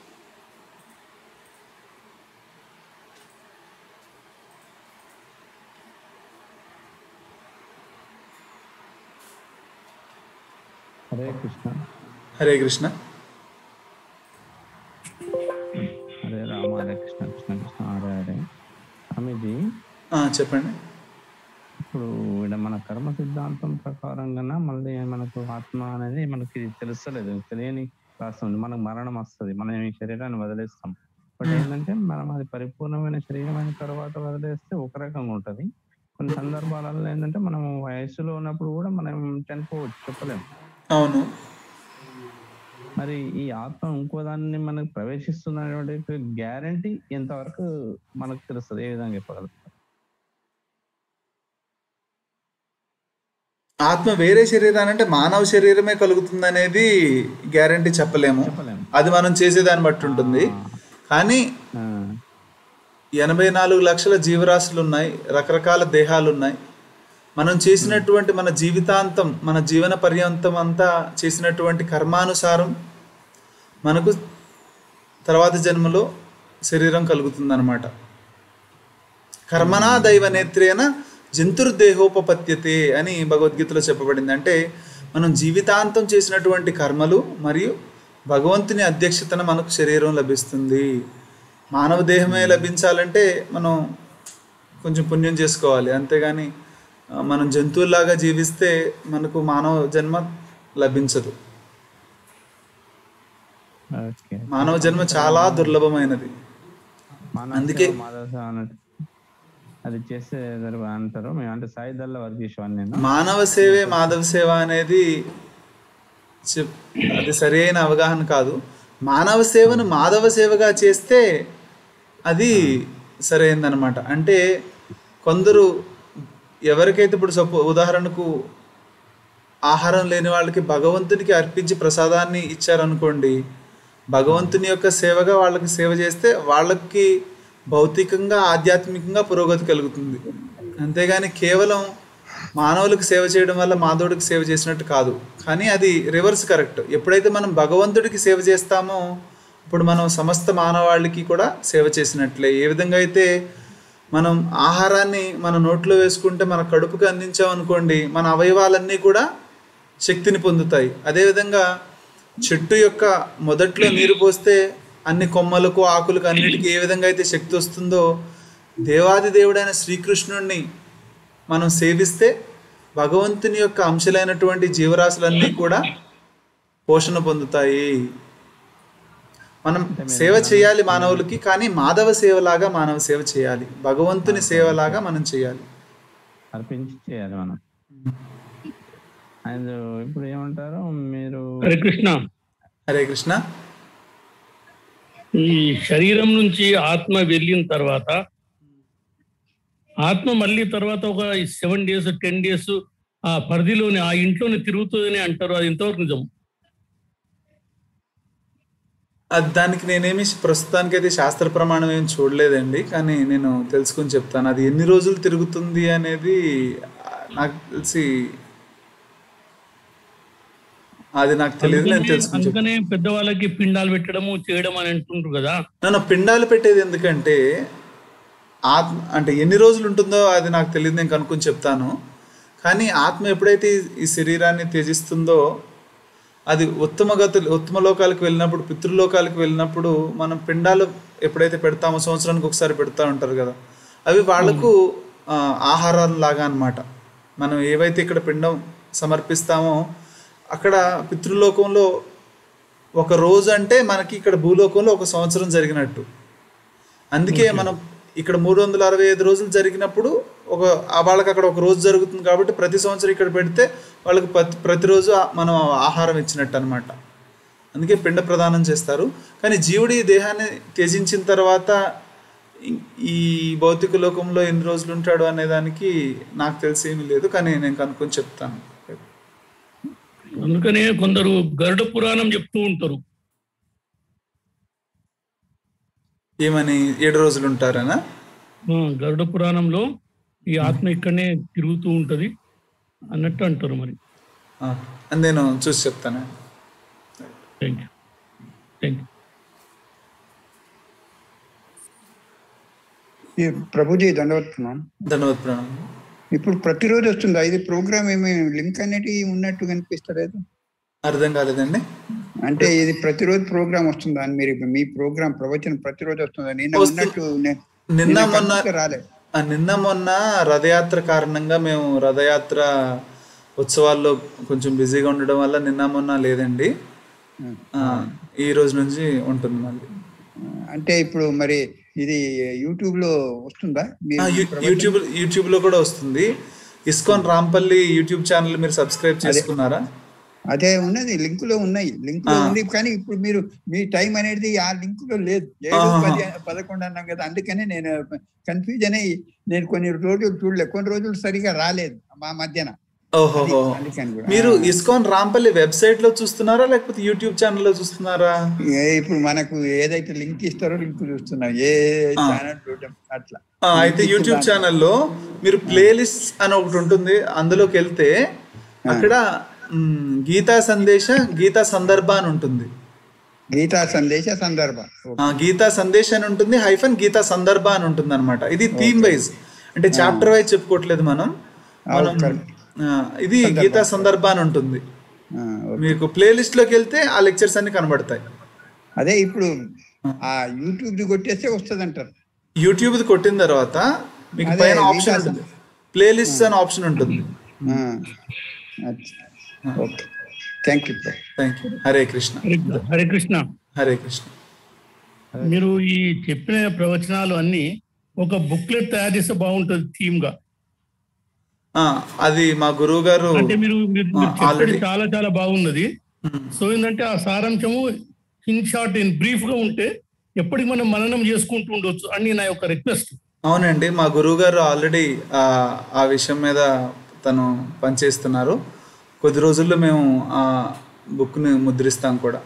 హరే కృష్ణ హరే కృష్ణ హరే రామ హరే కృష్ణ కృష్ణ కృష్ణ హరే హరే స్వామీజీ ఆ, చెప్పండి ఇప్పుడు ఇక్కడ మన కర్మ సిద్ధాంతం ప్రకారంగా మళ్ళీ మనకు ఆత్మ అనేది మనకి తెలుస్తలేదు తెలియని రాష్ట్రం ఉంది మనకు మరణం వస్తుంది మనం ఈ శరీరాన్ని వదిలేస్తాం బట్ ఏంటంటే మనం అది పరిపూర్ణమైన శరీరం అయిన తర్వాత వదిలేస్తే ఒక రకంగా ఉంటది కొన్ని సందర్భాలలో ఏంటంటే మనం వయసులో ఉన్నప్పుడు కూడా మనం చనిపోవచ్చు చెప్పలేము అవును మరి ఈ ఆత్మ ఇంకో దాన్ని మనకు ప్రవేశిస్తున్నటువంటి గ్యారంటీ ఎంతవరకు మనకు తెలుస్తుంది ఏ విధంగా చెప్పగలుగుతాం ఆత్మ వేరే శరీరాన్ని అంటే మానవ శరీరమే కలుగుతుంది అనేది గ్యారంటీ చెప్పలేము చెప్పలేము అది మనం చేసేదాన్ని బట్టి ఉంటుంది కానీ ఆ, ఎనభై నాలుగు లక్షల జీవరాశులు ఉన్నాయి రకరకాల దేహాలు ఉన్నాయి మనం చేసినటువంటి మన జీవితాంతం మన జీవన పర్యంతం అంతా చేసినటువంటి కర్మానుసారం మనకు తర్వాత జన్మలో శరీరం కలుగుతుందన్నమాట కర్మనా దైవ నేత్రేన జంతుర్దేహోపపత్యతే అని భగవద్గీతలో చెప్పబడింది అంటే మనం జీవితాంతం చేసినటువంటి కర్మలు మరియు భగవంతుని అధ్యక్షతన మనకు శరీరం లభిస్తుంది మానవ దేహమే లభించాలంటే మనం కొంచెం పుణ్యం చేసుకోవాలి అంతేగాని ఆ, మనం జంతువుల్లాగా జీవిస్తే మనకు మానవ జన్మ లభించదు ఓకే మానవ జన్మ చాలా దుర్లభమైనది మానవ అందుకే- సేవ, మాధవ సేవ అన్నట్టు అది చేస్తే జరుగు- అంటారు మేము అంటే సాయి దళ్ళ వర్క్ చేసేవాడిని నేను మానవ సేవే మాధవ సేవ అనేది చెప్ అది సరి అయిన అవగాహన కాదు మానవ సేవను మాధవ సేవగా చేస్తే అది సరైందనమాట అంటే కొందరు ఎవరికైతే ఇప్పుడు సపో ఉదాహరణకు ఆహారం లేని వాళ్ళకి భగవంతునికి అర్పించి ప్రసాదాన్ని ఇచ్చారనుకోండి భగవంతుని యొక్క సేవగా వాళ్ళకి సేవ చేస్తే వాళ్ళకి భౌతికంగా ఆధ్యాత్మికంగా పురోగతి కలుగుతుంది అంతేగాని కేవలం మానవులకు సేవ చేయడం వల్ల మాధవుడికి సేవ చేసినట్టు కాదు కానీ అది రివర్స్ కరెక్ట్ ఎప్పుడైతే మనం భగవంతుడికి సేవ చేస్తామో ఇప్పుడు మనం సమస్త మానవాళికి కూడా సేవ చేసినట్లే ఏ విధంగా అయితే మనం ఆహారాన్ని మన నోట్లో వేసుకుంటే మన కడుపుకి అందించామనుకోండి మన అవయవాలన్నీ కూడా శక్తిని పొందుతాయి అదేవిధంగా చెట్టు యొక్క మొదట్లో నీరు పోస్తే అన్ని కొమ్మలకు ఆకులకు అన్నిటికీ ఏ విధంగా అయితే శక్తి వస్తుందో దేవాది దేవుడైన శ్రీకృష్ణుణ్ణి మనం సేవిస్తే భగవంతుని యొక్క అంశలైనటువంటి జీవరాశులన్నీ కూడా పోషణ పొందుతాయి మనం సేవ చేయాలి మానవులకి కానీ మాధవ సేవలాగా మానవ సేవ చేయాలి భగవంతుని సేవలాగా మనం చేయాలి అర్పించి చేయాలి మనం అండ్ ఇప్పుడు ఏమంటారు మీరు హరే కృష్ణ హరే కృష్ణ ఈ శరీరం నుంచి ఆత్మ వెళ్ళిన తర్వాత ఆత్మ మళ్ళీ తర్వాత ఒక సెవెన్ డేస్ టెన్ డేస్ ఆ పరిధిలోనే ఆ ఇంట్లోనే తిరుగుతుందని అంటారు అది ఎంతవరకు నిజం అది దానికి నేనేమి ప్రస్తుతానికైతే శాస్త్ర ప్రమాణం ఏం చూడలేదండి కానీ నేను తెలుసుకుని చెప్తాను అది ఎన్ని రోజులు తిరుగుతుంది అనేది ఆ, నాకు తెలిసి అది నాకు తెలియదు నేను అందుకనే తెలుసుకుని చెప్తాను అందుకనే పెద్దవాళ్ళకి పిండాలు పెట్టడము చేయడం అని అంటుంటారు కదా నన్ను పిండాలు పెట్టేది ఎందుకంటే ఆత్మ అంటే ఎన్ని రోజులు ఉంటుందో అది నాకు తెలియదు నేను కనుక్కొని చెప్తాను కానీ ఆత్మ ఎప్పుడైతే ఈ- ఈ శరీరాన్ని త్యజిస్తుందో అది ఉత్తమ గతులు ఉత్తమ లోకాలకు వెళ్ళినప్పుడు పితృలోకాలకు వెళ్ళినప్పుడు మనం పిండాలు ఎప్పుడైతే పెడతామో సంవత్సరానికి ఒకసారి పెడతా ఉంటారు కదా అవి వాళ్ళకు ఆ, ఆహారం లాగా అన్నమాట మనం ఏవైతే ఇక్కడ పిండం సమర్పిస్తామో అక్కడ పితృలోకంలో ఒక రోజు అంటే మనకి ఇక్కడ భూలోకంలో ఒక సంవత్సరం జరిగినట్టు అందుకే మనం ఇక్కడ మూడు వందల అరవై ఐదు రోజులు జరిగినప్పుడు ఒక ఆ వాళ్ళకి అక్కడ ఒక రోజు జరుగుతుంది కాబట్టి ప్రతి సంవత్సరం ఇక్కడ పెడితే వాళ్ళకి ప్రతి ప్రతిరోజు ఆ- మనం ఆహారం ఇచ్చినట్టు అనమాట అందుకే పిండ ప్రదానం చేస్తారు కానీ జీవుడు ఈ దేహాన్ని త్యజించిన తర్వాత ఈ- ఈ భౌతిక లోకంలో ఎన్ని రోజులు ఉంటాడు అనే దానికి నాకు తెలిసి ఏమీ లేదు కానీ నేను కనుక్కొని చెప్తాను అందుకనే కొందరు గరుడ పురాణం చెప్తూ ఉంటారు ఏమని ఏడు రోజులు ఉంటారనా ఆ, గరుడ పురాణంలో ఈ ఆత్మ ఇక్కడనే తిరుగుతూ ఉంటది అన్నట్టు అంటారు మరి ఆ, అది నేను చూసి చెప్తాను థ్యాంక్ యూ థ్యాంక్ యూ ఈ ప్రభుజీ దండవత్తున్నాం ధన్యవాద ప్రణామం ఇప్పుడు ప్రతిరోజు వస్తుంది ఇది ప్రోగ్రామ్ ఏమి లింక్ అనేది ఉన్నట్టు కనిపిస్తలేదు అర్థం కాలేదండి అంటే ఇది ప్రతిరోజు ప్రోగ్రామ్ వస్తుందా అని మీరు మీ ప్రోగ్రామ్ ప్రవచనం ప్రతిరోజు వస్తుందా నిన్న వస్తు- ఉన్నట్టు నే- నిన్న నిన్న మొన్న కనిపిస్తే రాలే ఆ, నిన్న మొన్న రథయాత్ర కారణంగా మేము రథయాత్ర ఉత్సవాల్లో కొంచెం బిజీగా ఉండడం వల్ల నిన్న మొన్న లేదండి ఆ, ఈ రోజు నుంచి ఉంటుంది మళ్ళీ అంటే ఇప్పుడు మరి ఇది యూట్యూబ్ లో వస్తుందా మీరు ఆ, యూ- యూట్యూబ్ యూట్యూబ్ లో కూడా వస్తుంది ఇస్కాన్ రాంపల్లి యూట్యూబ్ ఛానల్ మీరు సబ్స్క్రైబ్ చేసుకున్నారా అదే ఉన్నది లింక్ లో ఉన్నాయి లింక్ లో ఉంది కానీ ఇప్పుడు మీరు మీ టైం అనేది ఆ లింక్ లో లేదు ఏడు ఆహా. పది పదకొండు అన్నాం కదా అందుకనే నేను కన్ఫ్యూజన్ అయ్యి నేను కొన్ని రోజులు చూడలేదు కొన్ని రోజులు సరిగా రాలేదు మా మధ్యన ఓహో అందుకని కూడా మీరు ఇస్కాన్ రాంపల్లి వెబ్సైట్ లో చూస్తున్నారా లేకపోతే యూట్యూబ్ ఛానల్ లో చూస్తున్నారా ఏ ఇప్పుడు మనకు ఏదైతే లింక్ ఇస్తారో లింక్ చూస్తున్నాం ఏ ఛానల్ చూడటం అట్లా ఆ, అయితే యూట్యూబ్ ఛానల్లో మీరు ప్లేలిస్ట్ అని ఒకటి ఉంటుంది అందులోకి వెళ్తే అక్కడ మ్, గీతా సందేశ గీతా సందర్భ అని ఉంటుంది గీతా సందేశ సందర్భ ఆ, గీతా సందేశ్ అని ఉంటుంది హైఫన్ గీతా సందర్భ అని ఉంటుంది అనమాట ఇది థీమ్ వైజ్ అంటే చాప్టర్ వైజ్ చెప్పుకోవట్లేదు మనం మనం ఆ, ఇది గీతా సందర్భ అని ఉంటుంది ఆ, ఓకే. మీకు ప్లేలిస్ట్ లోకి వెళ్తే ఆ లెక్చర్స్ అన్ని కనబడతాయి అదే ఇప్పుడు ఆ యూట్యూబ్ ది కొట్టేస్తే వస్తుంది అంటారు యూట్యూబ్ కొట్టిన తర్వాత మీకు అదే, పైన గీతా ఆప్షన్ ఉంటుంది ప్లేలిస్ట్ అని ఆప్షన్ ఉంటుంది okay thank you thank you Hare Krishna Hare Hare Krishna Hare Krishna మీరు ఈ చెప్పిన ప్రవచనాలు అన్ని ఒక బుక్లెట్ తయారు చేస్తే బాగుంటుంది థీమ్ గా ఆ, అది మా గురువు గారు అంటే మీరు మీరు మీరు ఆ, already. చెప్పేది చాలా చాలా బాగున్నది సో ఏంటంటే ఆ సారాంశము ఇన్ షార్ట్ ఇన్ బ్రీఫ్ గా ఉంటే ఎప్పటికి మనం మననం చేసుకుంటూ ఉండొచ్చు అని నా యొక్క రిక్వెస్ట్ అవునండి మా గురువు గారు ఆల్రెడీ ఆ విషయం మీద తను పనిచేస్తున్నారు కొద్ది రోజుల్లో మేము ఆ బుక్ని ముద్రిస్తాం కూడా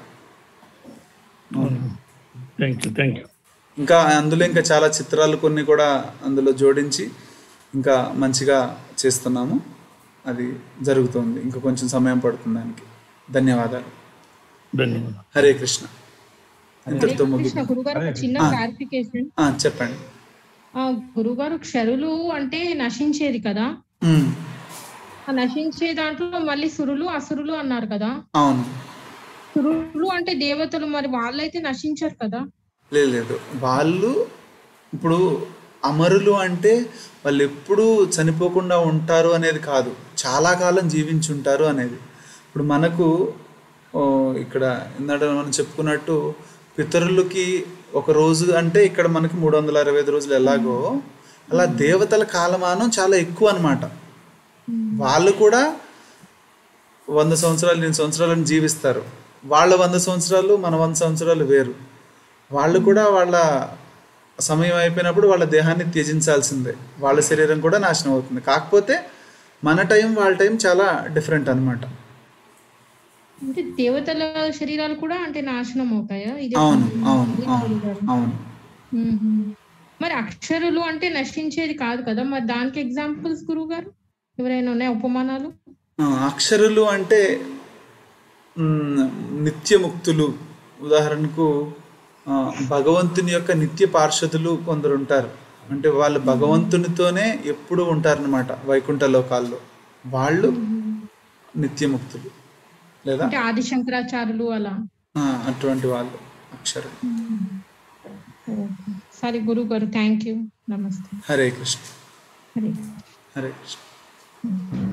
థ్యాంక్ యూ థ్యాంక్ యూ ఇంకా అందులో ఇంకా చాలా చిత్రాలు కొన్ని కూడా అందులో జోడించి ఇంకా మంచిగా చేస్తున్నాము అది జరుగుతుంది ఇంకా కొంచెం సమయం పడుతుంది దానికి ధన్యవాదాలు ధన్యవాదాలు హరే కృష్ణ ఇంతటితో కృష్ణ ముగిద్దాం గురుగారు ఒక చిన్న ఆ. క్లారిఫికేషన్ ఆ, చెప్పండి ఆ గురుగారు క్షరులు అంటే నశించేది కదా ఉమ్, ఆ నశించే దాంట్లో మళ్ళీ సురులు అసురులు అన్నారు కదా అవును సురులు అంటే దేవతలు మరి వాళ్ళైతే నశించరు కదా లేదు లేదు వాళ్ళు ఇప్పుడు అమరులు అంటే వాళ్ళు ఎప్పుడూ చనిపోకుండా ఉంటారు అనేది కాదు చాలా కాలం జీవించుంటారు అనేది ఇప్పుడు మనకు ఓ, ఇక్కడ ఇందాక మనం చెప్పుకున్నట్టు పితరులకి ఒక రోజు అంటే ఇక్కడ మనకి మూడు వందల అరవై ఐదు రోజులు ఎలాగో అలా దేవతల కాలమానం చాలా ఎక్కువ అన్నమాట వాళ్ళు కూడా వంద సంవత్సరాలు నేను సంవత్సరాలను జీవిస్తారు వాళ్ళ వంద సంవత్సరాలు మన వంద సంవత్సరాలు వేరు వాళ్ళు కూడా వాళ్ళ సమయం అయిపోయినప్పుడు వాళ్ళ దేహాన్ని త్యజించాల్సిందే వాళ్ళ శరీరం కూడా నాశనం అవుతుంది కాకపోతే మన టైం వాళ్ళ టైం చాలా డిఫరెంట్ అన్నమాట అంటే దేవతల శరీరాలు కూడా అంటే నాశనం అవుతాయా ఇది అవును అవును అవును అవును మరి అక్షరులు అంటే నశించేది కాదు కదా మరి దానికి ఎగ్జాంపుల్స్ గురువు గారు ఎవరైనా ఉన్నాయి ఉపమానాలు ఆ, అక్షరులు అంటే మ్, నిత్యముక్తులు ఉదాహరణకు ఆ, భగవంతుని యొక్క నిత్య పార్షదులు కొందరు ఉంటారు అంటే వాళ్ళు భగవంతునితోనే ఎప్పుడు ఉంటారనమాట వైకుంఠ లోకాల్లో వాళ్ళు నిత్యముక్తులు లేదా అంటే ఆది శంకరాచార్యులు అలా ఆ, అటువంటి వాళ్ళు అక్షరం ఓకే. సరే గురువు గారు థ్యాంక్ యూ నమస్తే హరే కృష్ణ హరే హరే కృష్ణ